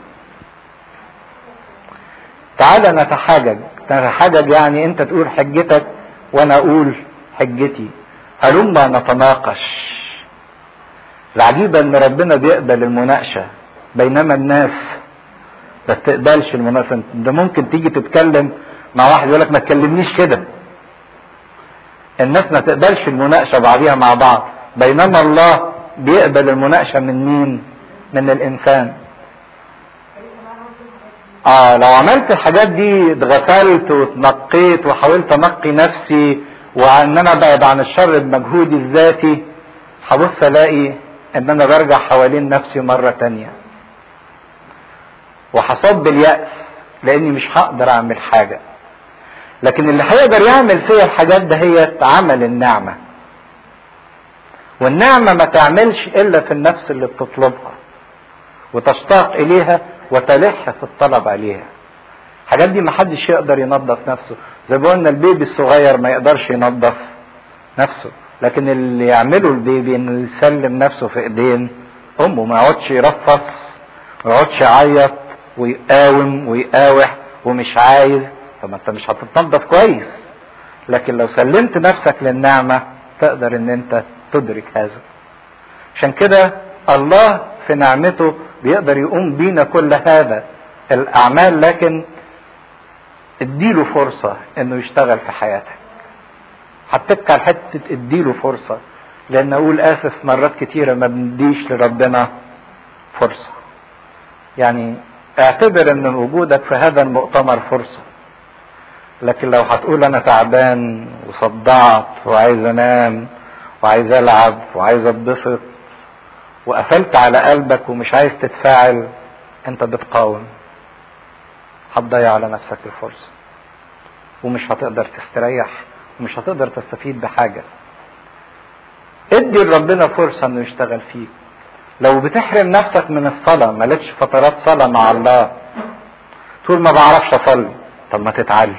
تعالى نتحاجج نتحاجج يعني انت تقول حجتك وانا اقول حجتي هلما نتناقش العجيبة ان ربنا بيقبل المناقشة بينما الناس ما تقبلش المناقشة ده ممكن تيجي تتكلم مع واحد يقول لك ما تكلمنيش كده الناس ما تقبلش المناقشه بعضيها مع بعض بينما الله بيقبل المناقشه من مين من الانسان اه لو عملت الحاجات دي اتغسلت واتنقيت وحاولت انقي نفسي وان انا ابعد عن الشر بمجهودي الذاتي هبص الاقي ان انا برجع حوالين نفسي مره تانية وهصاب باليأس لاني مش هقدر اعمل حاجه لكن اللي هيقدر يعمل فيا الحاجات ده هي عمل النعمة والنعمة ما تعملش إلا في النفس اللي بتطلبها وتشتاق إليها وتلح في الطلب عليها الحاجات دي ما حدش يقدر ينظف نفسه زي ما قلنا البيبي الصغير ما يقدرش ينظف نفسه لكن اللي يعمله البيبي انه يسلم نفسه في ايدين امه ما يقعدش يرفص ما يقعدش يعيط ويقاوم ويقاوح ومش عايز طب ما انت مش هتتنضف كويس لكن لو سلمت نفسك للنعمة تقدر ان انت تدرك هذا عشان كده الله في نعمته بيقدر يقوم بينا كل هذا الاعمال لكن اديله فرصة انه يشتغل في حياتك حطيتك على حتة اديله فرصة لان اقول اسف مرات كتيرة ما بنديش لربنا فرصة يعني اعتبر ان وجودك في هذا المؤتمر فرصة لكن لو هتقول انا تعبان وصدعت وعايز انام وعايز العب وعايز اتبسط وقفلت على قلبك ومش عايز تتفاعل انت بتقاوم هتضيع على نفسك الفرصة ومش هتقدر تستريح ومش هتقدر تستفيد بحاجة ادي لربنا فرصة انه يشتغل فيك لو بتحرم نفسك من الصلاة مالكش فترات صلاة مع الله تقول ما بعرفش اصلي طب ما تتعلم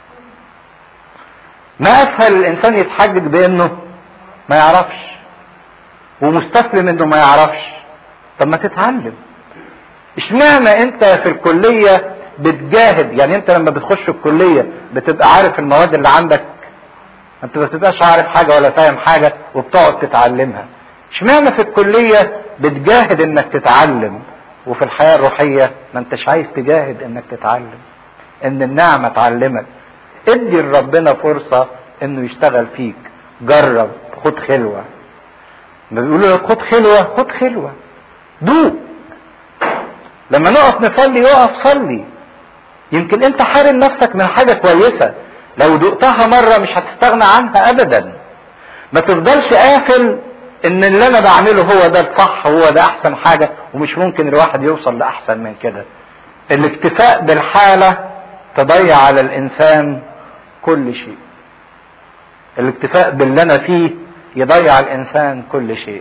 ما اسهل الانسان يتحجج بانه ما يعرفش ومستسلم انه ما يعرفش طب ما تتعلم اشمعنى انت في الكلية بتجاهد يعني انت لما بتخش الكلية بتبقى عارف المواد اللي عندك انت ما بتبقاش عارف حاجة ولا فاهم حاجة وبتقعد تتعلمها اشمعنى في الكلية بتجاهد انك تتعلم وفي الحياة الروحية ما انتش عايز تجاهد انك تتعلم ان النعمة تعلمك ادي لربنا فرصة انه يشتغل فيك جرب خد خلوة ما بيقولوا لك خد خلوة خد خلوة دوق لما نقف نصلي اقف صلي يمكن انت حارم نفسك من حاجة كويسة لو دقتها مرة مش هتستغنى عنها ابدا ما تفضلش قافل ان اللي انا بعمله هو ده الصح هو ده احسن حاجة ومش ممكن الواحد يوصل لاحسن من كده الاكتفاء بالحالة تضيع على الانسان كل شيء الاكتفاء باللي انا فيه يضيع الانسان كل شيء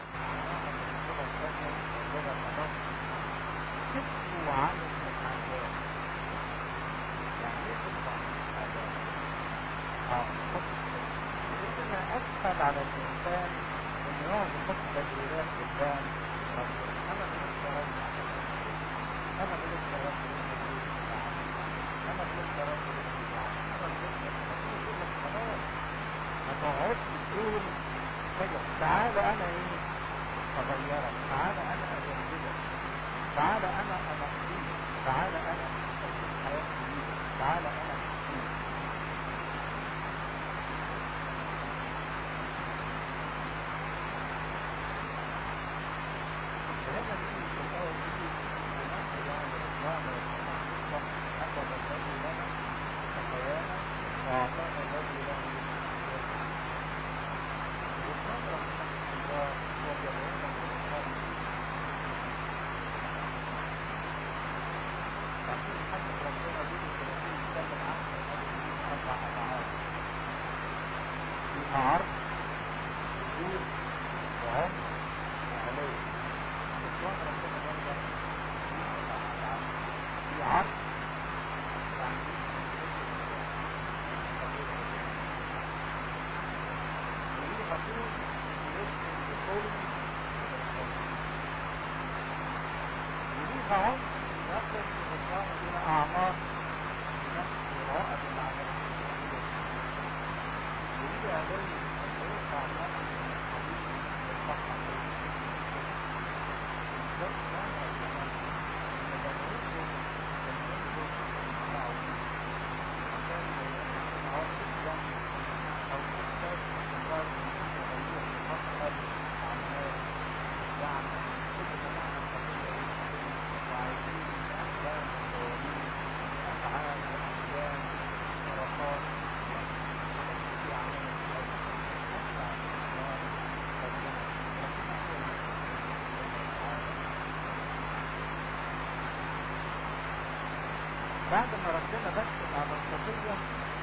بعد ما ربنا بس على الخطية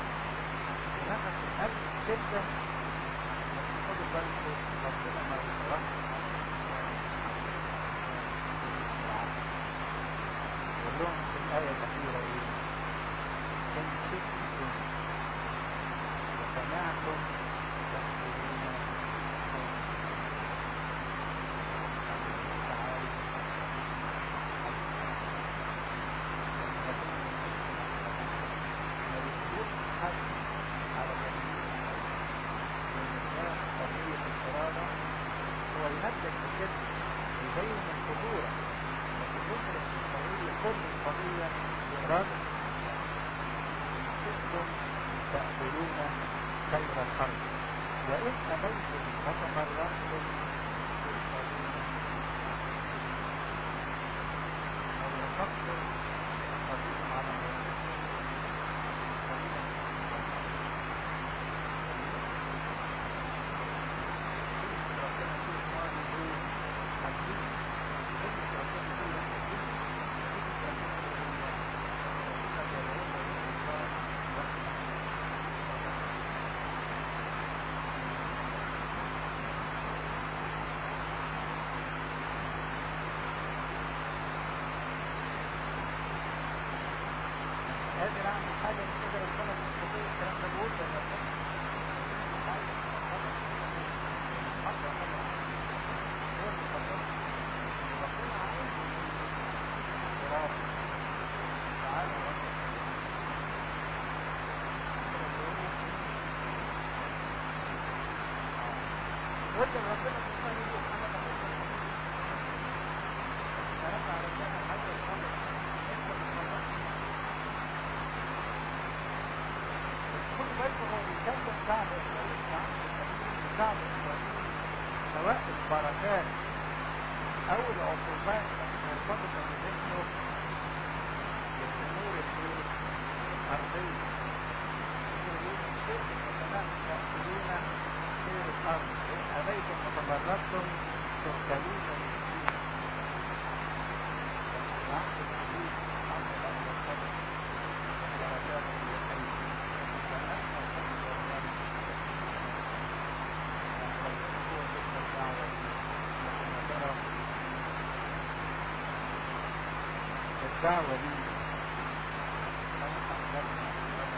نفس القلب جدا خدوا بالكم ربنا ما يفرحش يقول لهم في الآية الأخيرة إيه؟ إن شئتم وسمعتم تحسبون يمدد بكده يبين الخطورة لكن يدرك القضية كل القضية بإرادة كنتم تأكلون خير الأرض وإن أبيتم وتفرقتم قلت لربنا في الصلاة دي انا بحب فرفع ربنا حتى الامر انت بتصرفني خد بالكم هو بيكلم شعب اسرائيل شعب اسرائيل شعب اسرائيل سواء البركات او العقوبات المرتبطه بذهنه بالامور الايه؟ الارضيه يقولون الشيء السماء تاكلون خير الارض ان ابيتم وتمردتم تقتلون المسكين العهد الجديد عهد الامر الصدق درجات اليقين فأما الحمد لله هو تلك الدعوة وكما ترى الدعوة دي أنا أعلمها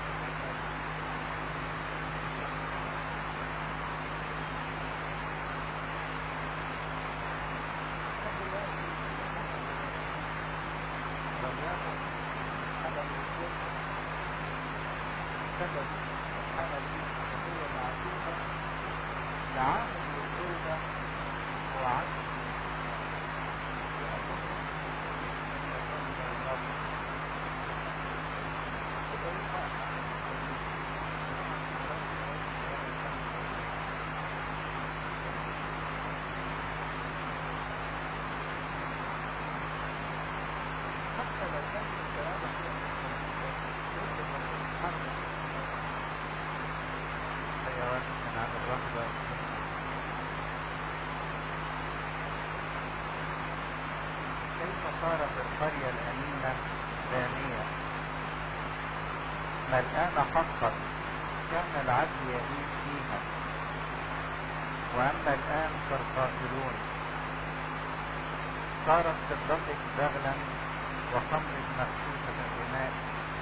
سبب الحالة دي وهي العزيمة لعامل الوجودة هو عدم حتى لو كان الكلام حيوان من عن الرهبة كيف صارت القرية الأمينة دانية ملآنة حقا كان العدل يعيش فيها وأما الآن فالقاتلون صارت فضتك بغلا وخمرك مغشوشة بماء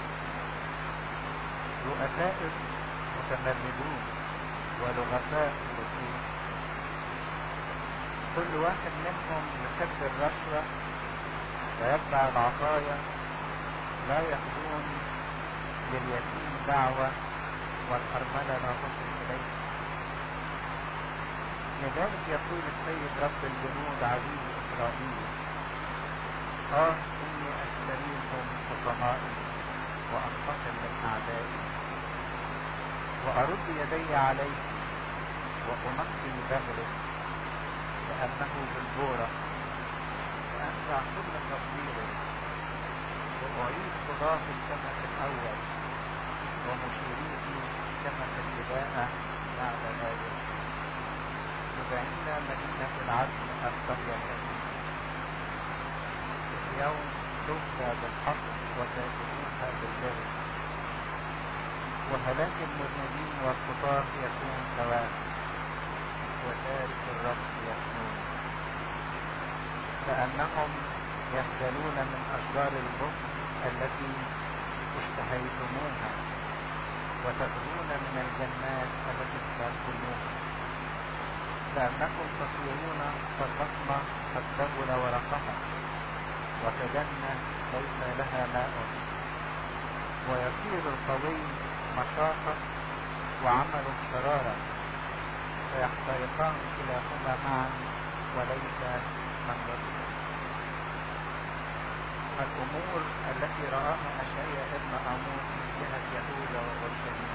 رؤساء متمردون ولغفاء لطيف كل واحد منهم يحب الرشوة ويتبع العطايا لا يأخذون لليتيم دعوة والأرملة لا تصل إليه لذلك يقول السيد رب الجنود عزيز إسرائيل آه إني أشتريكم حكمائي وأنتقم من أعدائي وأرد يدي عليك وأنقي بغلك لأنه بالبورة وأنزع كل تطبيرك وأعيد قضاه كما في الأول ومشيريه كما في البداية بعد ذلك تدعينا مدينة العدل القرية الأمينة اليوم تفدى بالحق وتأتيها بالبر وهلاك المذنبين والخطاة يكون سواء وتارك الرب يكون لأنهم يخجلون من أشجار البطن التي اشتهيتموها وتغلون من الجنات التي تأكلوها لأنكم تصيرون كالبطمة قد دبل ورقها وكجنة ليس لها ماء ويصير القوي مشاقة وعمل شرارا فيحترقان كلاهما معا وليس من رسل الأمور التي رآها أشعيا ابن آمون من جهة يهوذا وأورشليم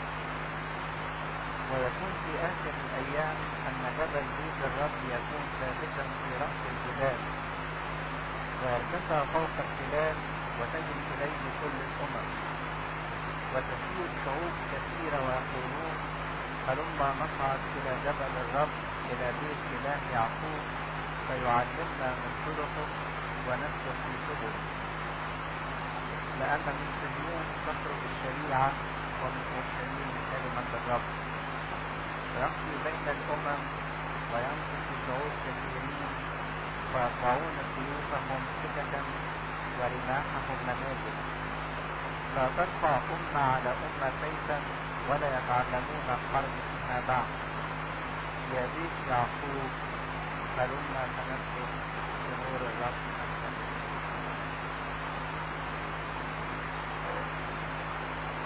ويكون في آخر الأيام أن جبل بيت الرب يكون ثابتا في رأس الجبال ويرتفع فوق التلال وتجري إليه كل الأمم وتسير شعوب كثيرة ويقولون هلما نصعد إلى جبل الرب إلى بيت إله يعقوب فيعلمنا من طرقه ونسلك في سبله لأن من صهيون تخرج الشريعة ومن أورشليم كلمة الرب ويقضي بين الأمم وينقص شعوب كثيرين ويقطعون سيوفهم سككا ورماحهم منازل لا ترفع أمة على أمة سيفا ولا يتعلمون الحرب فيما بعد يا بيت يعقوب هلما تنفس بنور الرب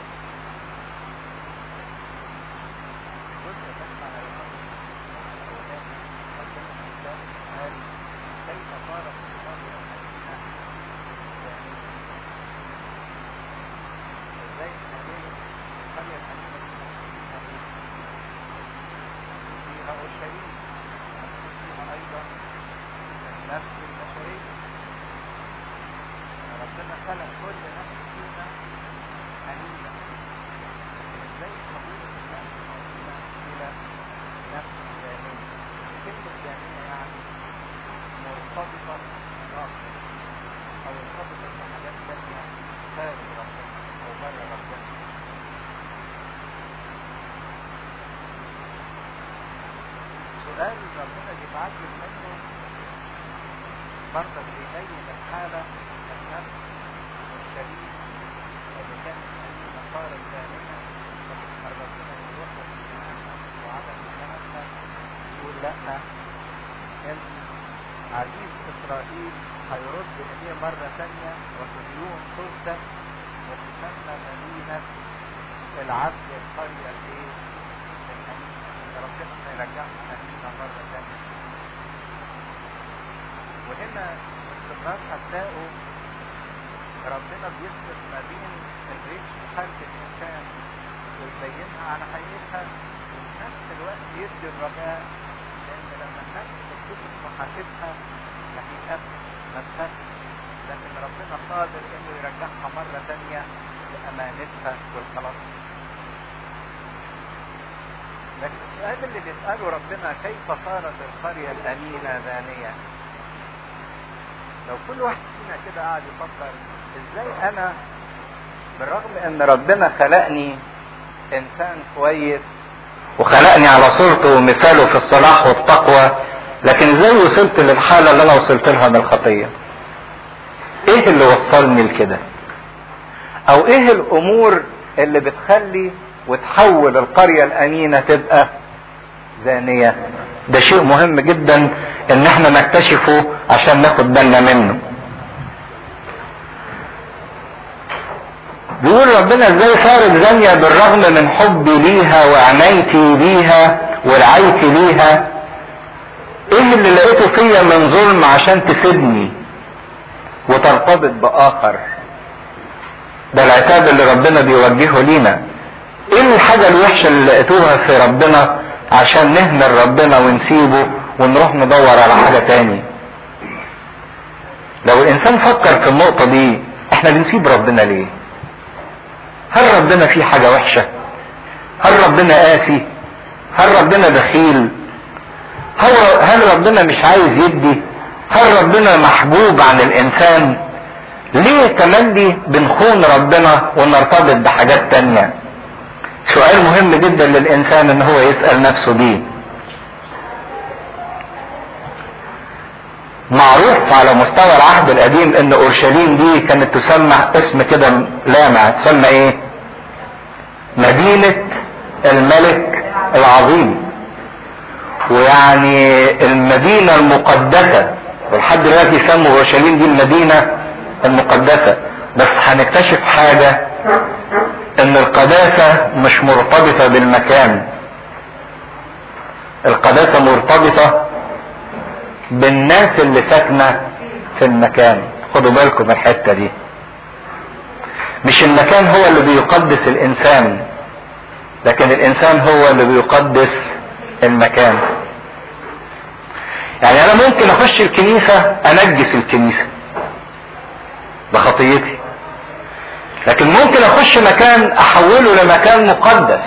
جزء بس على الأرض خلق كل نفس فينا أمينة ازاي قبول النفس الأمينة إلى نفس ثانية كلمة ثانية يعني مرتبطة بالآخر أو مرتبطة بحاجات تانية خارج ربنا أو بره ربنا سؤال ربنا بيتعجب منه برضه بيبين الحالة النفس والشريك اللي كانت أمينة صارت ثانية فبيظهر ربنا يروح للإيمان وعدم إيمانها يقول لأ إن عزيز إسرائيل هيرد إليه مرة ثانية وصهيون تهدى وتسمى مدينة العبد القرية الإيه؟ الأمينة إن ربنا هيرجعها أمينة مرة ثانية وهنا باستمرار هتلاقوا ربنا بيثبت ما بين الريش حالة الإنسان ويبينها على حقيقتها وفي نفس الوقت يدي الرجاء لأن لما النفس تكتشف محاسبها حقيقتها ما تخافش لكن ربنا قادر إنه يرجعها مرة ثانية لأمانتها والخلاص لكن السؤال اللي بيسأله ربنا كيف صارت القرية الأمينة ذانية لو كل واحد فينا كده قاعد يفكر ازاي انا بالرغم ان ربنا خلقني انسان كويس وخلقني على صورته ومثاله في الصلاح والتقوى لكن ازاي وصلت للحالة اللي انا وصلت لها من الخطية ايه اللي وصلني لكده او ايه الامور اللي بتخلي وتحول القرية الامينة تبقى زانية ده شيء مهم جدا ان احنا نكتشفه عشان ناخد بالنا منه بيقول ربنا ازاي صارت زانية بالرغم من حبي ليها وعنايتي ليها ورعايتي ليها ايه اللي لقيته فيا من ظلم عشان تسيبني وترتبط باخر ده العتاب اللي ربنا بيوجهه لينا ايه الحاجة الوحشة اللي لقيتوها في ربنا عشان نهمل ربنا ونسيبه ونروح ندور على حاجة تاني لو الانسان فكر في النقطة دي احنا بنسيب ربنا ليه هل ربنا فيه حاجة وحشة هل ربنا قاسي هل ربنا بخيل هل, هل ربنا مش عايز يدي هل ربنا محبوب عن الانسان ليه تملي بنخون ربنا ونرتبط بحاجات تانية سؤال مهم جدا للانسان ان هو يسأل نفسه بيه معروف على مستوى العهد القديم ان اورشليم دي كانت تسمى اسم كده لامع تسمى ايه مدينة الملك العظيم ويعني المدينة المقدسة ولحد دلوقتي يسموا اورشليم دي المدينة المقدسة بس هنكتشف حاجة ان القداسة مش مرتبطة بالمكان القداسة مرتبطة بالناس اللي ساكنة في المكان خدوا بالكم من الحتة دي مش المكان هو اللي بيقدس الانسان لكن الانسان هو اللي بيقدس المكان يعني انا ممكن اخش الكنيسة انجس الكنيسة بخطيتي لكن ممكن اخش مكان احوله لمكان مقدس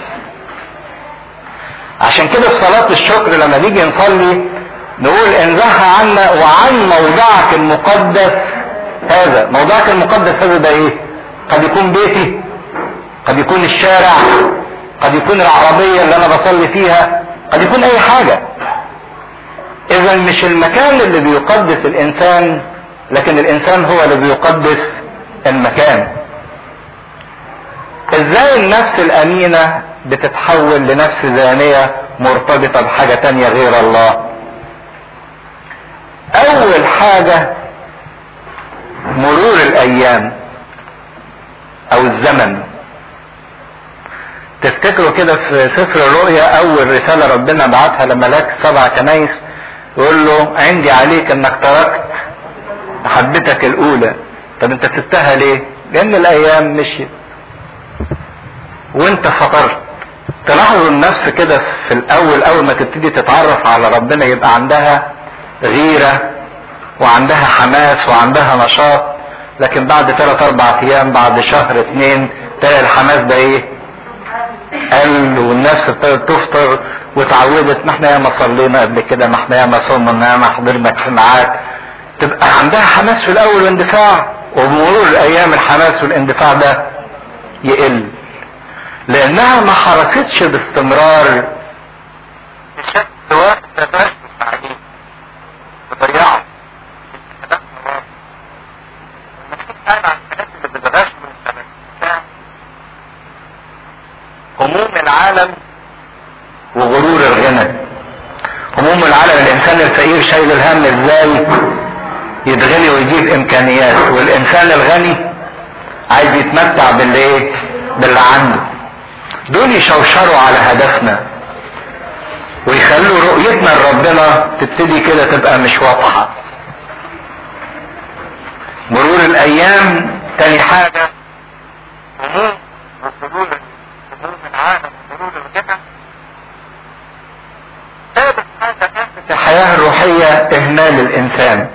عشان كده في صلاة الشكر لما نيجي نصلي نقول انزح عنا وعن موضعك المقدس هذا موضعك المقدس هذا ده ايه قد يكون بيتي قد يكون الشارع قد يكون العربية اللي انا بصلي فيها قد يكون اي حاجة اذا مش المكان اللي بيقدس الانسان لكن الانسان هو اللي بيقدس المكان ازاي النفس الامينة بتتحول لنفس زانية مرتبطة بحاجة تانية غير الله اول حاجة مرور الايام او الزمن تفتكروا كده في سفر الرؤيا اول رسالة ربنا بعتها لملاك سبع كنايس يقول له عندي عليك انك تركت محبتك الاولى طب انت سبتها ليه لان الايام مشيت وانت فطرت تلاحظوا النفس كده في الاول اول ما تبتدي تتعرف على ربنا يبقى عندها غيرة وعندها حماس وعندها نشاط لكن بعد ثلاث اربع ايام بعد شهر اتنين تلاقي الحماس ده ايه قل والناس ابتدت تفطر وتعودت ما احنا ياما صلينا قبل كده ما احنا ياما صومنا ياما حضرنا اجتماعات تبقى عندها حماس في الاول واندفاع وبمرور الايام الحماس والاندفاع ده يقل لانها ما حرستش باستمرار بشكل واحد بس عليه وضيعه هموم العالم وغرور الغنى هموم العالم الانسان الفقير شايل الهم ازاي يتغني ويجيب امكانيات والانسان الغني عايز يتمتع باللي ايه باللي عنده دول يشوشروا على هدفنا ويخلوا رؤيتنا لربنا تبتدي كده تبقى مش واضحه مرور الايام تاني حاجه هموم وغرور هموم العالم وغرور الغنى ثالث حاجه في الحياه الروحيه اهمال الانسان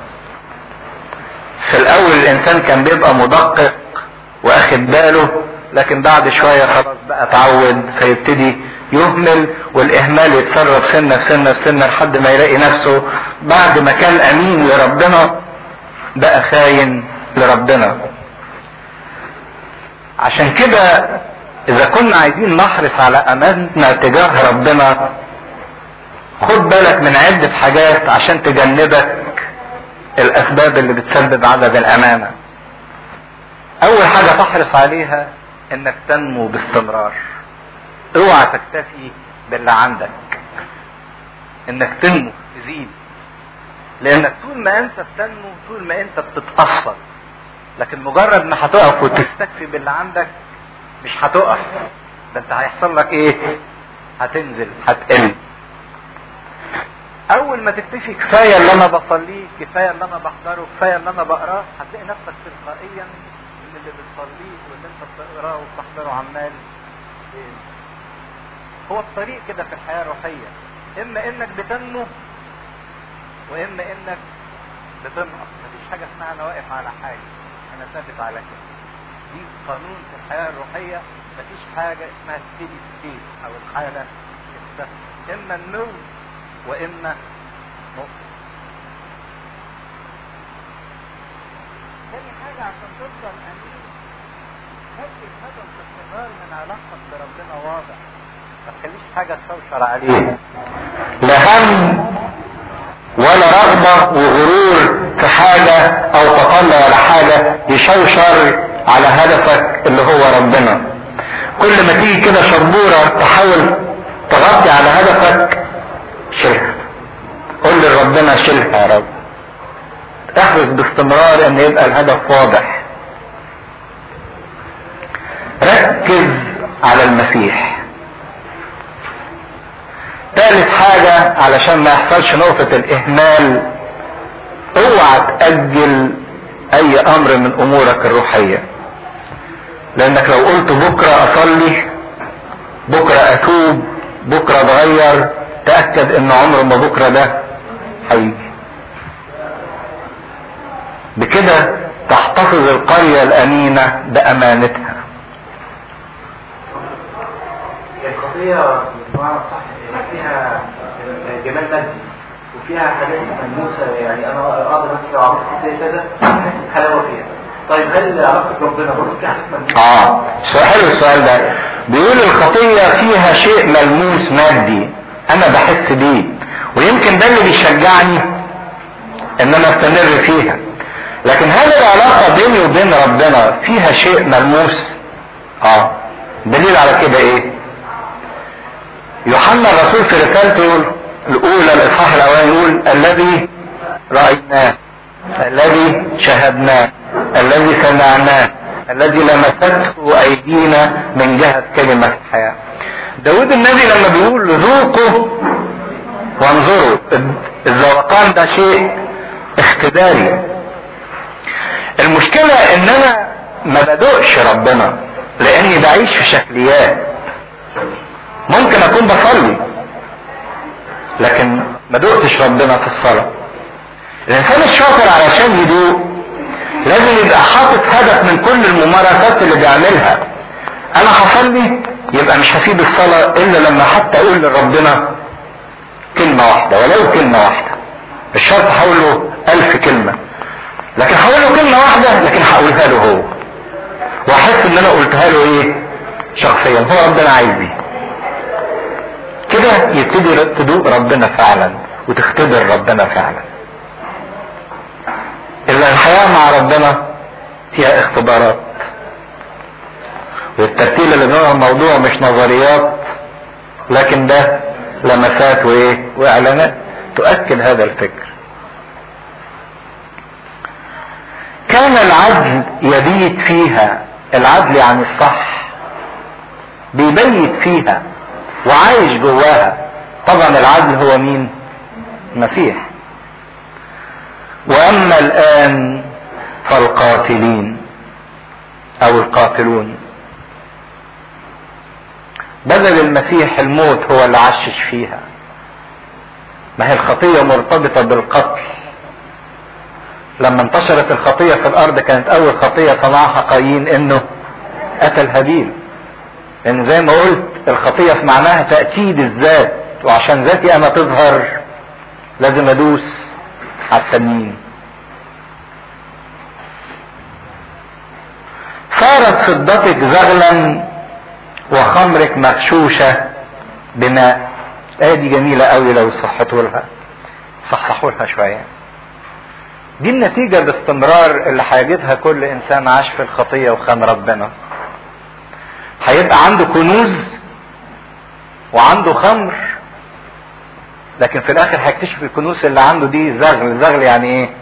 في الاول الانسان كان بيبقى مدقق واخد باله لكن بعد شويه خلاص بقى اتعود فيبتدي يهمل والاهمال يتصرف سنه في سنه في سنه لحد ما يلاقي نفسه بعد ما كان امين لربنا بقى خاين لربنا عشان كده اذا كنا عايزين نحرص على امانتنا تجاه ربنا خد بالك من عدة حاجات عشان تجنبك الاسباب اللي بتسبب عدم الامانة اول حاجة تحرص عليها انك تنمو باستمرار اوعى تكتفي باللي عندك انك تنمو تزيد لانك طول ما انت بتنمو طول ما انت بتتأثر لكن مجرد ما هتقف وتستكفي باللي عندك مش هتقف ده انت هيحصل لك ايه هتنزل هتقل اول ما تكتفي كفايه اللي انا بصليه كفايه اللي انا بحضره كفايه اللي انا بقراه هتلاقي نفسك تلقائيا ان اللي بتصليه واللي انت بتقراه وبتحضره عمال إيه؟ هو الطريق كده في الحياه الروحيه اما انك بتنمو واما انك بتنقص مفيش حاجه اسمها انا واقف على حاجه انا ثابت على كده دي قانون في الحياه الروحيه مفيش حاجه اسمها ستيدي ستيت او الحاله الثابته اما النمو واما نقص تاني حاجة عشان تفضل أمين خلي الهدف باستمرار من علاقتك بربنا واضح ما تخليش حاجة تشوشر عليه لا هم ولا رغبة وغرور في حاجة أو تطلع على حاجة يشوشر على هدفك اللي هو ربنا كل ما تيجي كده شبورة تحاول تغطي على هدفك شيلها قول لربنا شيلها يا رب احرص باستمرار ان يبقى الهدف واضح ركز على المسيح ثالث حاجة علشان ما يحصلش نقطة الاهمال اوعى تأجل اي امر من امورك الروحية لانك لو قلت بكرة اصلي بكرة اتوب بكرة اتغير تأكد ان عمر ما بكرة ده هيجي بكده تحتفظ القرية الأمينة بأمانتها القضية بمعنى صح فيها جمال مادي وفيها حاجات ملموسة يعني أنا أقدر أمسك لو عملت زي كذا أحس بحلاوة فيها طيب هل علاقة ربنا برضه فيها حاجات ملموسة؟ اه سؤال حلو السؤال ده بيقول الخطية فيها شيء ملموس مادي انا بحس بيه ويمكن ده اللي بيشجعني ان انا استمر فيها لكن هل العلاقة بيني وبين ربنا فيها شيء ملموس اه دليل على كده ايه يوحنا الرسول في رسالته يقول الاولى الاصحاح الاولاني يقول الذي رايناه الذي شاهدناه الذي سمعناه الذي لمسته ايدينا من جهة كلمة الحياة داود النبي لما بيقول ذوقوا وانظروا الذوقان ده شيء اختباري المشكلة ان انا ما بدوقش ربنا لاني بعيش في شكليات ممكن اكون بصلي لكن ما دقتش ربنا في الصلاة الانسان الشاطر علشان يدوق لازم يبقى حاطط هدف من كل الممارسات اللي بيعملها انا حصل لي يبقى مش هسيب الصلاة الا لما حتى اقول لربنا كلمة واحدة ولو كلمة واحدة مش شرط هقول له الف كلمة لكن هقول له كلمة واحدة لكن هقولها له هو واحس ان انا قلتها له ايه شخصيا هو ربنا عايز دي كده يبتدي تدوق ربنا فعلا وتختبر ربنا فعلا الا الحياة مع ربنا فيها اختبارات والترتيل اللي جوه الموضوع مش نظريات لكن ده لمسات وايه واعلانات تؤكد هذا الفكر كان العدل يبيت فيها العدل عن الصح بيبيت فيها وعايش جواها طبعا العدل هو مين المسيح واما الان فالقاتلين او القاتلون بدل المسيح الموت هو اللي عشش فيها ما هي الخطية مرتبطة بالقتل لما انتشرت الخطية في الارض كانت اول خطية صنعها قايين انه قتل هابيل لان زي ما قلت الخطية في معناها تأكيد الذات وعشان ذاتي انا تظهر لازم ادوس على التانيين صارت فضتك زغلا وخمرك مغشوشة بماء الآية دي جميلة قوي لو صحتوا لها صحصحوا لها شوية دي النتيجة باستمرار اللي هيجدها كل إنسان عاش في الخطية وخان ربنا هيبقى عنده كنوز وعنده خمر لكن في الآخر هيكتشف الكنوز اللي عنده دي زغل زغل يعني إيه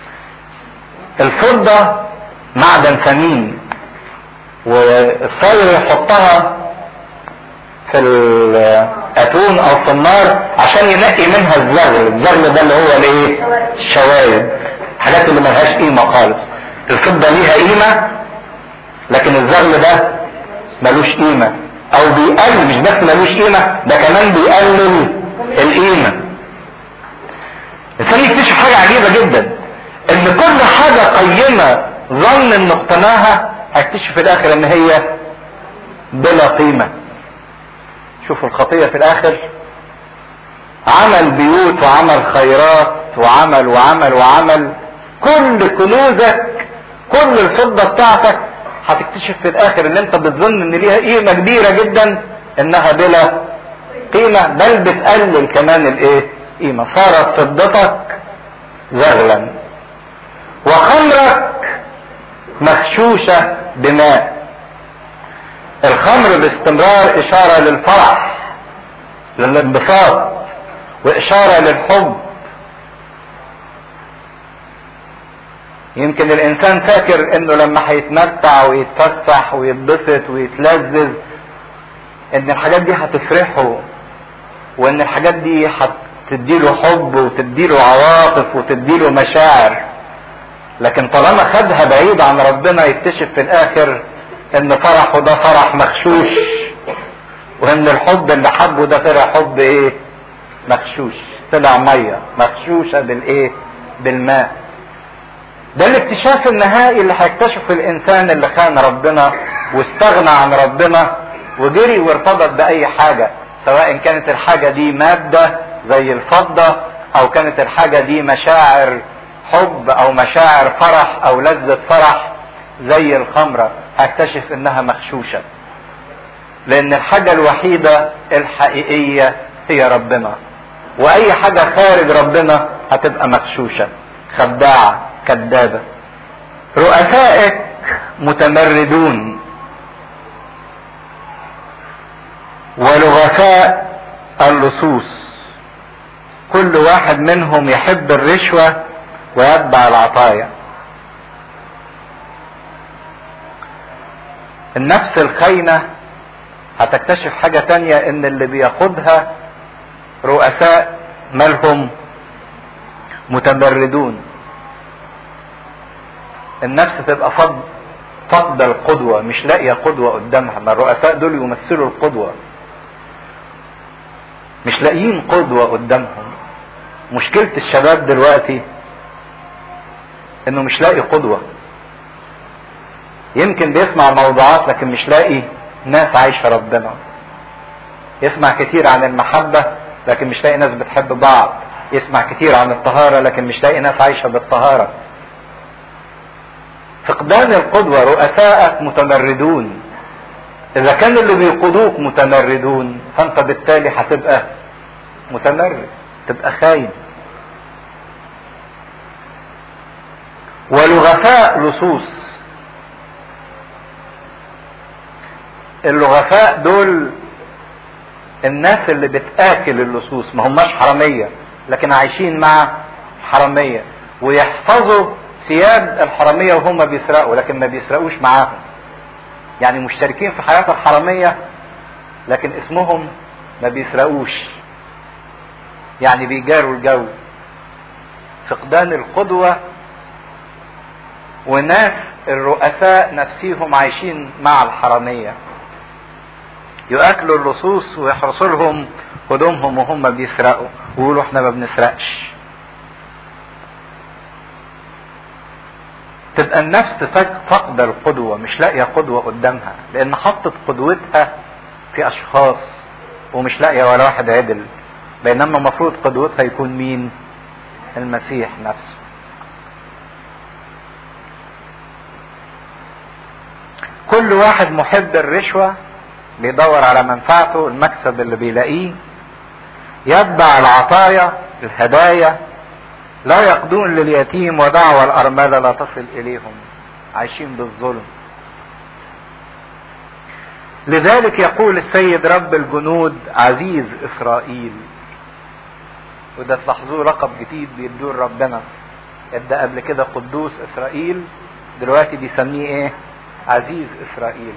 الفضة معدن ثمين والصاير يحطها في الاتون او في النار عشان ينقي منها الزغل الزغل ده اللي هو الايه الشوائب الحاجات اللي ملهاش قيمه خالص الفضه ليها قيمه لكن الزغل ده ملوش قيمه او بيقلل مش بس ملوش قيمه ده كمان بيقلل القيمه الانسان يكتشف حاجه عجيبه جدا ان كل حاجه قيمه ظن انه اقتناها هكتشف في الاخر ان هي بلا قيمة شوفوا الخطية في الاخر عمل بيوت وعمل خيرات وعمل وعمل وعمل كل كنوزك كل الفضة بتاعتك هتكتشف في الاخر ان انت بتظن ان ليها قيمة كبيرة جدا انها بلا قيمة بل بتقلل كمان الايه قيمة صارت فضتك زغلا وخمرك مغشوشة بماء الخمر باستمرار اشارة للفرح للانبساط واشارة للحب يمكن الانسان فاكر انه لما هيتمتع ويتفسح ويتبسط ويتلذذ ان الحاجات دي هتفرحه وان الحاجات دي هتديله حب وتديله عواطف وتديله مشاعر لكن طالما خدها بعيد عن ربنا يكتشف في الاخر ان فرحه ده فرح مغشوش وان الحب اللي حبه ده طلع حب ايه مغشوش طلع ميه مغشوشه بالايه بالماء ده الاكتشاف النهائي اللي هيكتشفه الانسان اللي خان ربنا واستغنى عن ربنا وجري وارتبط باي حاجه سواء كانت الحاجه دي ماده زي الفضه او كانت الحاجه دي مشاعر حب او مشاعر فرح او لذة فرح زي الخمرة هكتشف انها مغشوشة لان الحاجة الوحيدة الحقيقية هي ربنا واي حاجة خارج ربنا هتبقى مغشوشة خداعة كذابة رؤسائك متمردون ولغفاء اللصوص كل واحد منهم يحب الرشوه ويتبع العطايا النفس الخاينة هتكتشف حاجة تانية ان اللي بيقودها رؤساء مالهم متمردون النفس تبقى فض فقد القدوة مش لاقية قدوة قدامها ما الرؤساء دول يمثلوا القدوة مش لاقيين قدوة قدامهم مشكلة الشباب دلوقتي انه مش لاقي قدوة يمكن بيسمع موضوعات لكن مش لاقي ناس عايشة ربنا يسمع كتير عن المحبة لكن مش لاقي ناس بتحب بعض يسمع كتير عن الطهارة لكن مش لاقي ناس عايشة بالطهارة فقدان القدوة رؤساءك متمردون إذا كان اللي بيقودوك متمردون فأنت بالتالي هتبقى متمرد تبقى خاين ولغفاء لصوص اللغفاء دول الناس اللي بتاكل اللصوص ما هماش حراميه لكن عايشين مع حراميه ويحفظوا ثياب الحراميه وهم بيسرقوا لكن ما بيسرقوش معاهم يعني مشتركين في حياه الحراميه لكن اسمهم ما بيسرقوش يعني بيجاروا الجو فقدان القدوه وناس الرؤساء نفسيهم عايشين مع الحراميه ياكلوا اللصوص ويحرسوا لهم هدومهم وهم بيسرقوا ويقولوا احنا ما بنسرقش تبقى النفس فاقده القدوه مش لاقيه قدوه قدامها لان حطت قدوتها في اشخاص ومش لاقيه ولا واحد عدل بينما المفروض قدوتها يكون مين المسيح نفسه كل واحد محب الرشوه بيدور على منفعته المكسب اللي بيلاقيه يتبع العطايا الهدايا لا يقضون لليتيم ودعوى الأرملة لا تصل إليهم عايشين بالظلم لذلك يقول السيد رب الجنود عزيز إسرائيل وده تلاحظوه لقب جديد بيدوه ربنا ادى قبل كده قدوس إسرائيل دلوقتي بيسميه ايه عزيز إسرائيل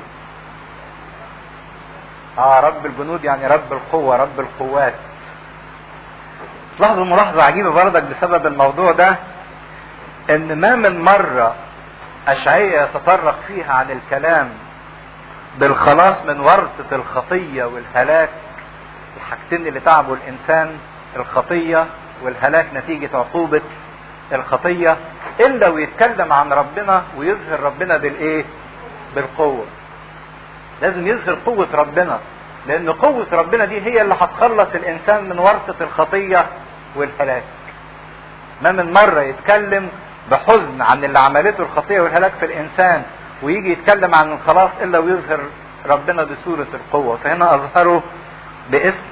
اه رب الجنود يعني رب القوة رب القوات تلاحظوا ملاحظة عجيبة برضك بسبب الموضوع ده ان ما من مرة اشعية يتطرق فيها عن الكلام بالخلاص من ورطة الخطية والهلاك الحاجتين اللي تعبوا الانسان الخطية والهلاك نتيجة عقوبة الخطية الا ويتكلم عن ربنا ويظهر ربنا بالايه بالقوة لازم يظهر قوة ربنا لان قوة ربنا دي هي اللي هتخلص الانسان من ورطة الخطية والهلاك ما من مرة يتكلم بحزن عن اللي عملته الخطية والهلاك في الانسان ويجي يتكلم عن الخلاص الا ويظهر ربنا بصورة القوة فهنا اظهره باسم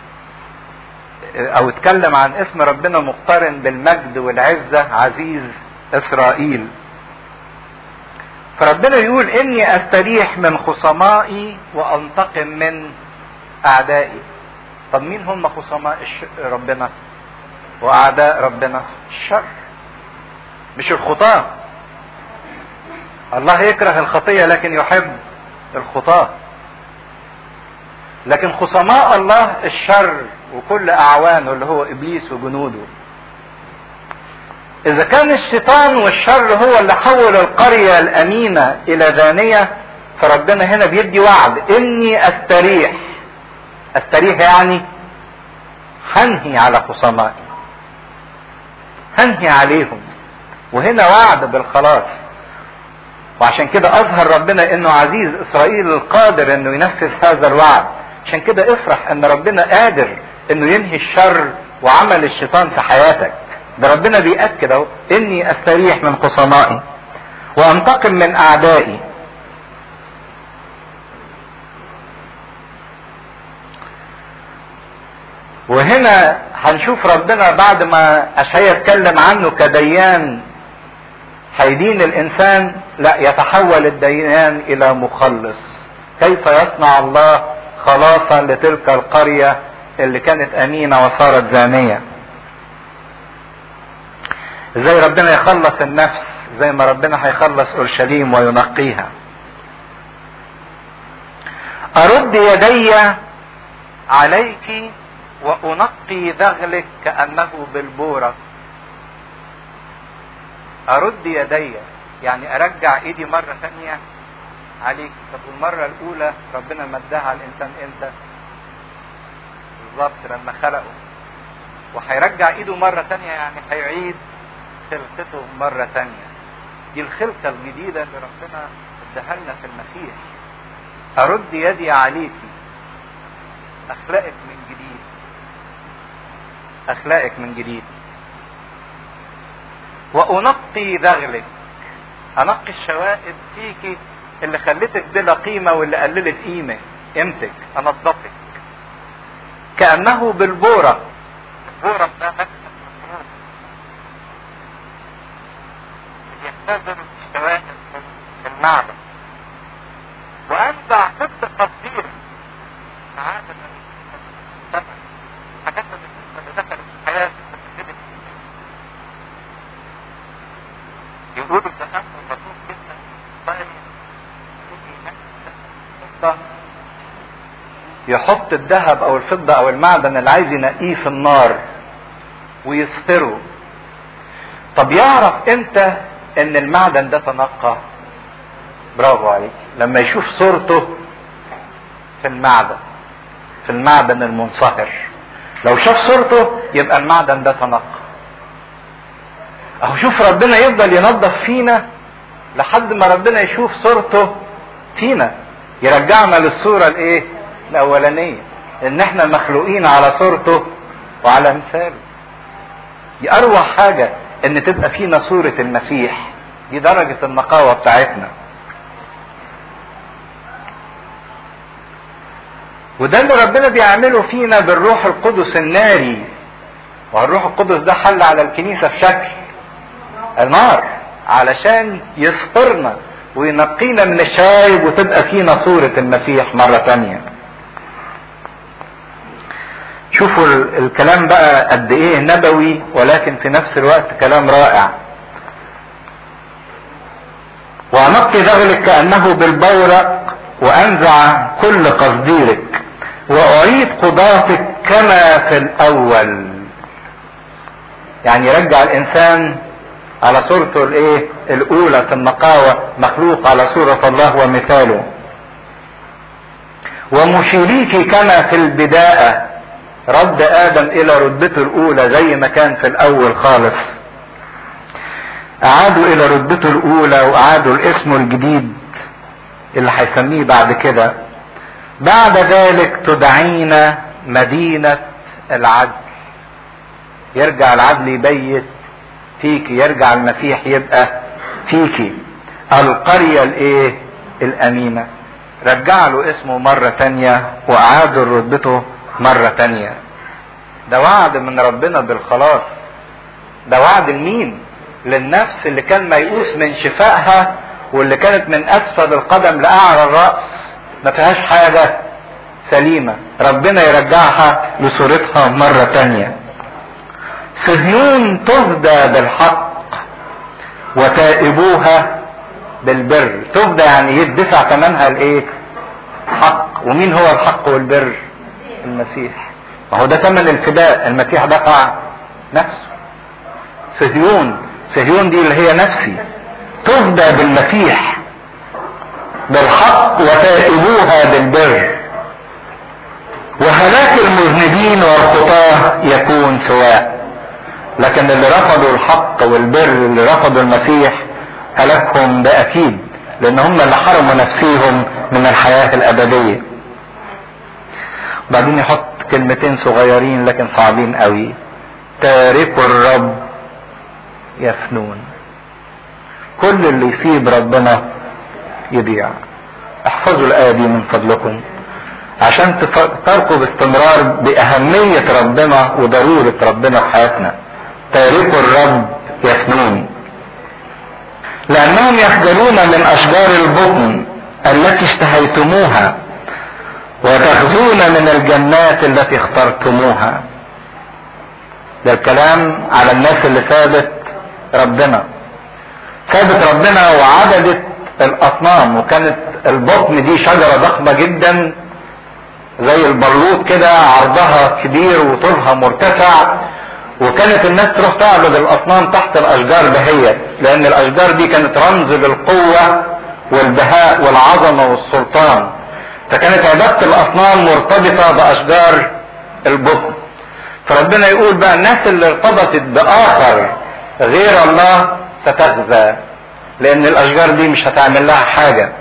او اتكلم عن اسم ربنا مقترن بالمجد والعزة عزيز اسرائيل فربنا يقول اني استريح من خصمائي وانتقم من اعدائي طب مين هم خصماء ربنا واعداء ربنا الشر مش الخطاة الله يكره الخطية لكن يحب الخطاة لكن خصماء الله الشر وكل اعوانه اللي هو ابليس وجنوده اذا كان الشيطان والشر هو اللي حول القرية الامينة الى زانية فربنا هنا بيدي وعد اني استريح استريح يعني هنهي على خصمائي هنهي عليهم وهنا وعد بالخلاص وعشان كده اظهر ربنا انه عزيز اسرائيل القادر انه ينفذ هذا الوعد عشان كده افرح ان ربنا قادر انه ينهي الشر وعمل الشيطان في حياتك ده ربنا بيأكد اهو اني استريح من خصمائي وانتقم من اعدائي وهنا هنشوف ربنا بعد ما اشعيا اتكلم عنه كديان هيدين الانسان لا يتحول الديان الى مخلص كيف يصنع الله خلاصا لتلك القرية اللي كانت امينة وصارت زانية ازاي ربنا يخلص النفس زي ما ربنا هيخلص اورشليم وينقيها ارد يدي عليك وانقي ذغلك كانه بالبوره ارد يدي يعني ارجع ايدي مرة ثانية عليك طب المرة الاولى ربنا مدها على الانسان امتى بالظبط لما خلقه وهيرجع ايده مرة ثانية يعني هيعيد خلقته مرة ثانية دي الخلقة الجديدة اللي ربنا اداها لنا في المسيح ارد يدي عليكي اخلقك من جديد اخلقك من جديد وانقي ذغلك انقي الشوائب فيكي اللي خلتك بلا قيمة واللي قللت قيمة قيمتك انضفك كأنه بالبورة البورة ده مكتب يختزن الشوائب في المعدن وانزع كل تقدير عادة الثمن حاجات اللي دخلت في الحياة يقولوا التأمل مطلوب جدا طيب يحط الذهب او الفضة او المعدن اللي عايز ينقيه في النار ويصهره طب يعرف امتى ان المعدن ده تنقى برافو عليك لما يشوف صورته في المعدن في المعدن المنصهر لو شاف صورته يبقى المعدن ده تنقى اهو شوف ربنا يفضل ينظف فينا لحد ما ربنا يشوف صورته فينا يرجعنا للصورة الايه الاولانية ان احنا مخلوقين على صورته وعلى مثاله دي اروع حاجة ان تبقى فينا صورة المسيح دي درجة النقاوة بتاعتنا وده اللي ربنا بيعمله فينا بالروح القدس الناري والروح القدس ده حل على الكنيسة في شكل النار علشان يصهرنا وينقينا من الشايب وتبقى فينا صورة المسيح مرة تانية شوفوا الكلام بقى قد ايه نبوي ولكن في نفس الوقت كلام رائع وانقي ذغلك كانه بالبورق وانزع كل قصديرك واعيد قضاتك كما في الاول يعني يرجع الانسان على صورته الايه الاولى في النقاوة مخلوق على صورة الله ومثاله ومشيريك كما في البداية رد ادم الى رتبته الاولى زي ما كان في الاول خالص اعادوا الى رتبته الاولى واعادوا الاسم الجديد اللي هيسميه بعد كده بعد ذلك تدعين مدينة العدل يرجع العدل يبيت فيكي يرجع المسيح يبقى فيكي القرية الايه الامينة رجع له اسمه مرة تانية واعادوا رتبته مرة تانية ده وعد من ربنا بالخلاص ده وعد لمين للنفس اللي كان ميؤوس من شفائها واللي كانت من اسفل القدم لاعلى الرأس ما فيهاش حاجة سليمة ربنا يرجعها لصورتها مرة تانية صهيون تفدى بالحق وتائبوها بالبر تفدى يعني يدفع ثمنها الايه حق ومين هو الحق والبر المسيح ما هو ده ثمن الفداء المسيح دفع نفسه صهيون صهيون دي اللي هي نفسي تفدى بالمسيح بالحق وتائبوها بالبر وهلاك المذنبين والخطاة يكون سواء لكن اللي رفضوا الحق والبر اللي رفضوا المسيح هلكهم ده اكيد لان هم اللي حرموا نفسيهم من الحياة الابدية بعدين يحط كلمتين صغيرين لكن صعبين قوي تاركوا الرب يفنون كل اللي يسيب ربنا يضيع احفظوا الآية دي من فضلكم عشان تفكركم باستمرار بأهمية ربنا وضرورة ربنا في حياتنا تاركوا الرب يفنون لأنهم يخجلون من أشجار البطن التي اشتهيتموها وتخزون من الجنات التي اخترتموها ده الكلام على الناس اللي سابت ربنا سابت ربنا وعبدت الاصنام وكانت البطن دي شجره ضخمه جدا زي البلوط كده عرضها كبير وطولها مرتفع وكانت الناس تروح تعبد الاصنام تحت الاشجار دهيت لان الاشجار دي كانت رمز للقوه والبهاء والعظمه والسلطان فكانت عباده الاصنام مرتبطه باشجار البطن فربنا يقول بقى الناس اللي ارتبطت باخر غير الله ستخزى لان الاشجار دي مش هتعمل لها حاجه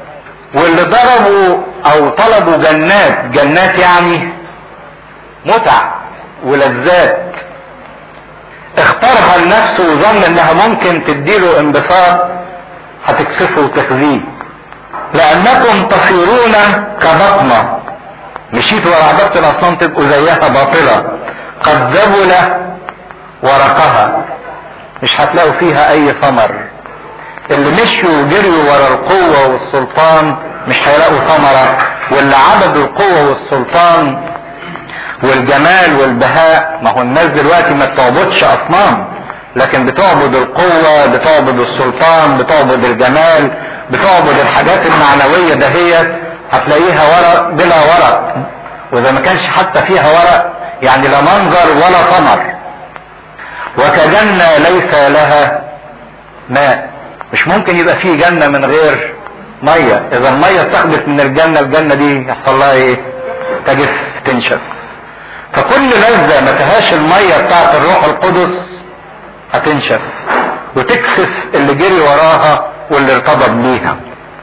واللي ضربوا او طلبوا جنات جنات يعني متع ولذات اختارها لنفسه وظن انها ممكن تديله انبساط هتكسفه وتخزيه لانكم تصيرون كبطنة مشيتوا ورا عبادة الاصنام تبقوا زيها باطلة قد ذبل ورقها مش هتلاقوا فيها اي ثمر اللي مشوا وجريوا ورا القوة والسلطان مش هيلاقوا ثمرة واللي عبدوا القوة والسلطان والجمال والبهاء ما هو الناس دلوقتي ما بتعبدش اصنام لكن بتعبد القوة بتعبد السلطان بتعبد الجمال بتعبد الحاجات المعنوية دهيت هتلاقيها ورق بلا ورق واذا ما كانش حتى فيها ورق يعني لا منظر ولا ثمر وكجنة ليس لها ماء مش ممكن يبقى فيه جنة من غير مية اذا المية اتخذت من الجنة الجنة دي يحصل لها ايه تجف تنشف فكل لذة ما فيهاش المية بتاعت الروح القدس هتنشف وتكسف اللي جري وراها واللي ارتبط بيها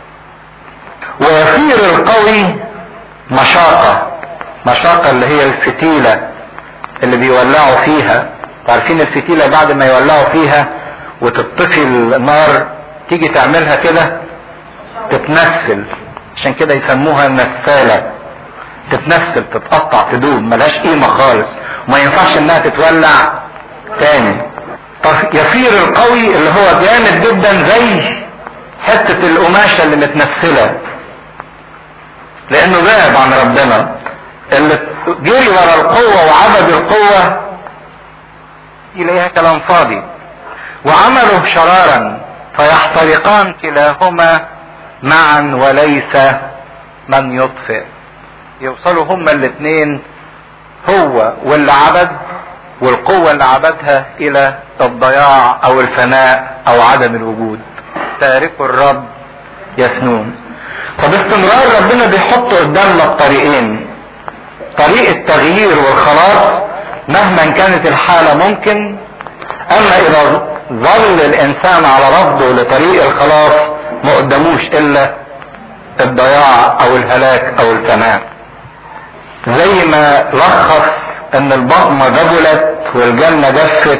ويصير القوي مشاقة مشاقة اللي هي الفتيلة اللي بيولعوا فيها عارفين الفتيلة بعد ما يولعوا فيها وتطفي النار تيجي تعملها كده تتنسل عشان كده يسموها النسالة تتنسل تتقطع تدوب ملهاش قيمة خالص وما ينفعش انها تتولع تاني يصير القوي اللي هو جامد جدا زي حتة القماشة اللي متنسلة لانه بعد عن ربنا اللي جري ورا القوة وعبد القوة يلاقيها كلام فاضي وعملوا شرارا فيحترقان كلاهما معا وليس من يطفئ يوصلوا هما الاثنين هو واللي عبد والقوة اللي عبدها الى الضياع او الفناء او عدم الوجود تاركوا الرب يفنون فباستمرار ربنا بيحط قدامنا الطريقين طريق التغيير والخلاص مهما كانت الحالة ممكن اما اذا ظل الانسان على رفضه لطريق الخلاص ما قدموش الا الضياع او الهلاك او الفناء زي ما لخص ان البطمة دبلت والجنة جفت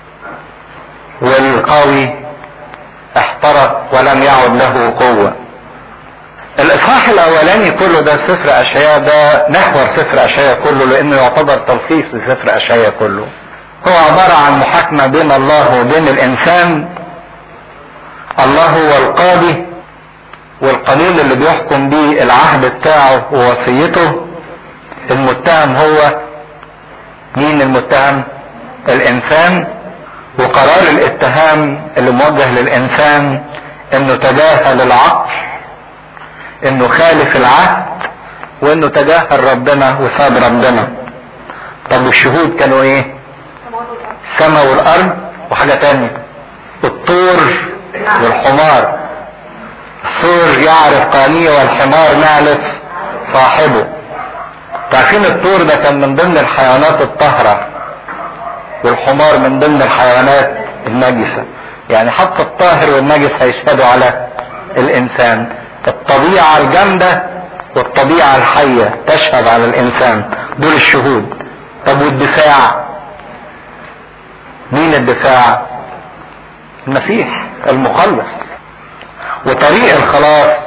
والقوي احترق ولم يعد له قوة الاصحاح الاولاني كله ده سفر اشعياء ده محور سفر اشعياء كله لانه يعتبر تلخيص لسفر اشعياء كله هو عبارة عن محاكمة بين الله وبين الانسان الله هو القاضي والقانون اللي بيحكم بيه العهد بتاعه ووصيته المتهم هو مين المتهم الانسان وقرار الاتهام اللي موجه للانسان انه تجاهل العقل انه خالف العهد وانه تجاهل ربنا وساب ربنا طب والشهود كانوا ايه السماء والارض وحاجة تانية الطور والحمار الثور يعرف قانيه والحمار نعرف صاحبه تعرفين الطور ده كان من ضمن الحيوانات الطاهرة والحمار من ضمن الحيوانات النجسة يعني حتى الطاهر والنجس هيشهدوا على الانسان الطبيعة الجامدة والطبيعة الحية تشهد على الانسان دول الشهود طب والدفاع مين الدفاع المسيح المخلص وطريق الخلاص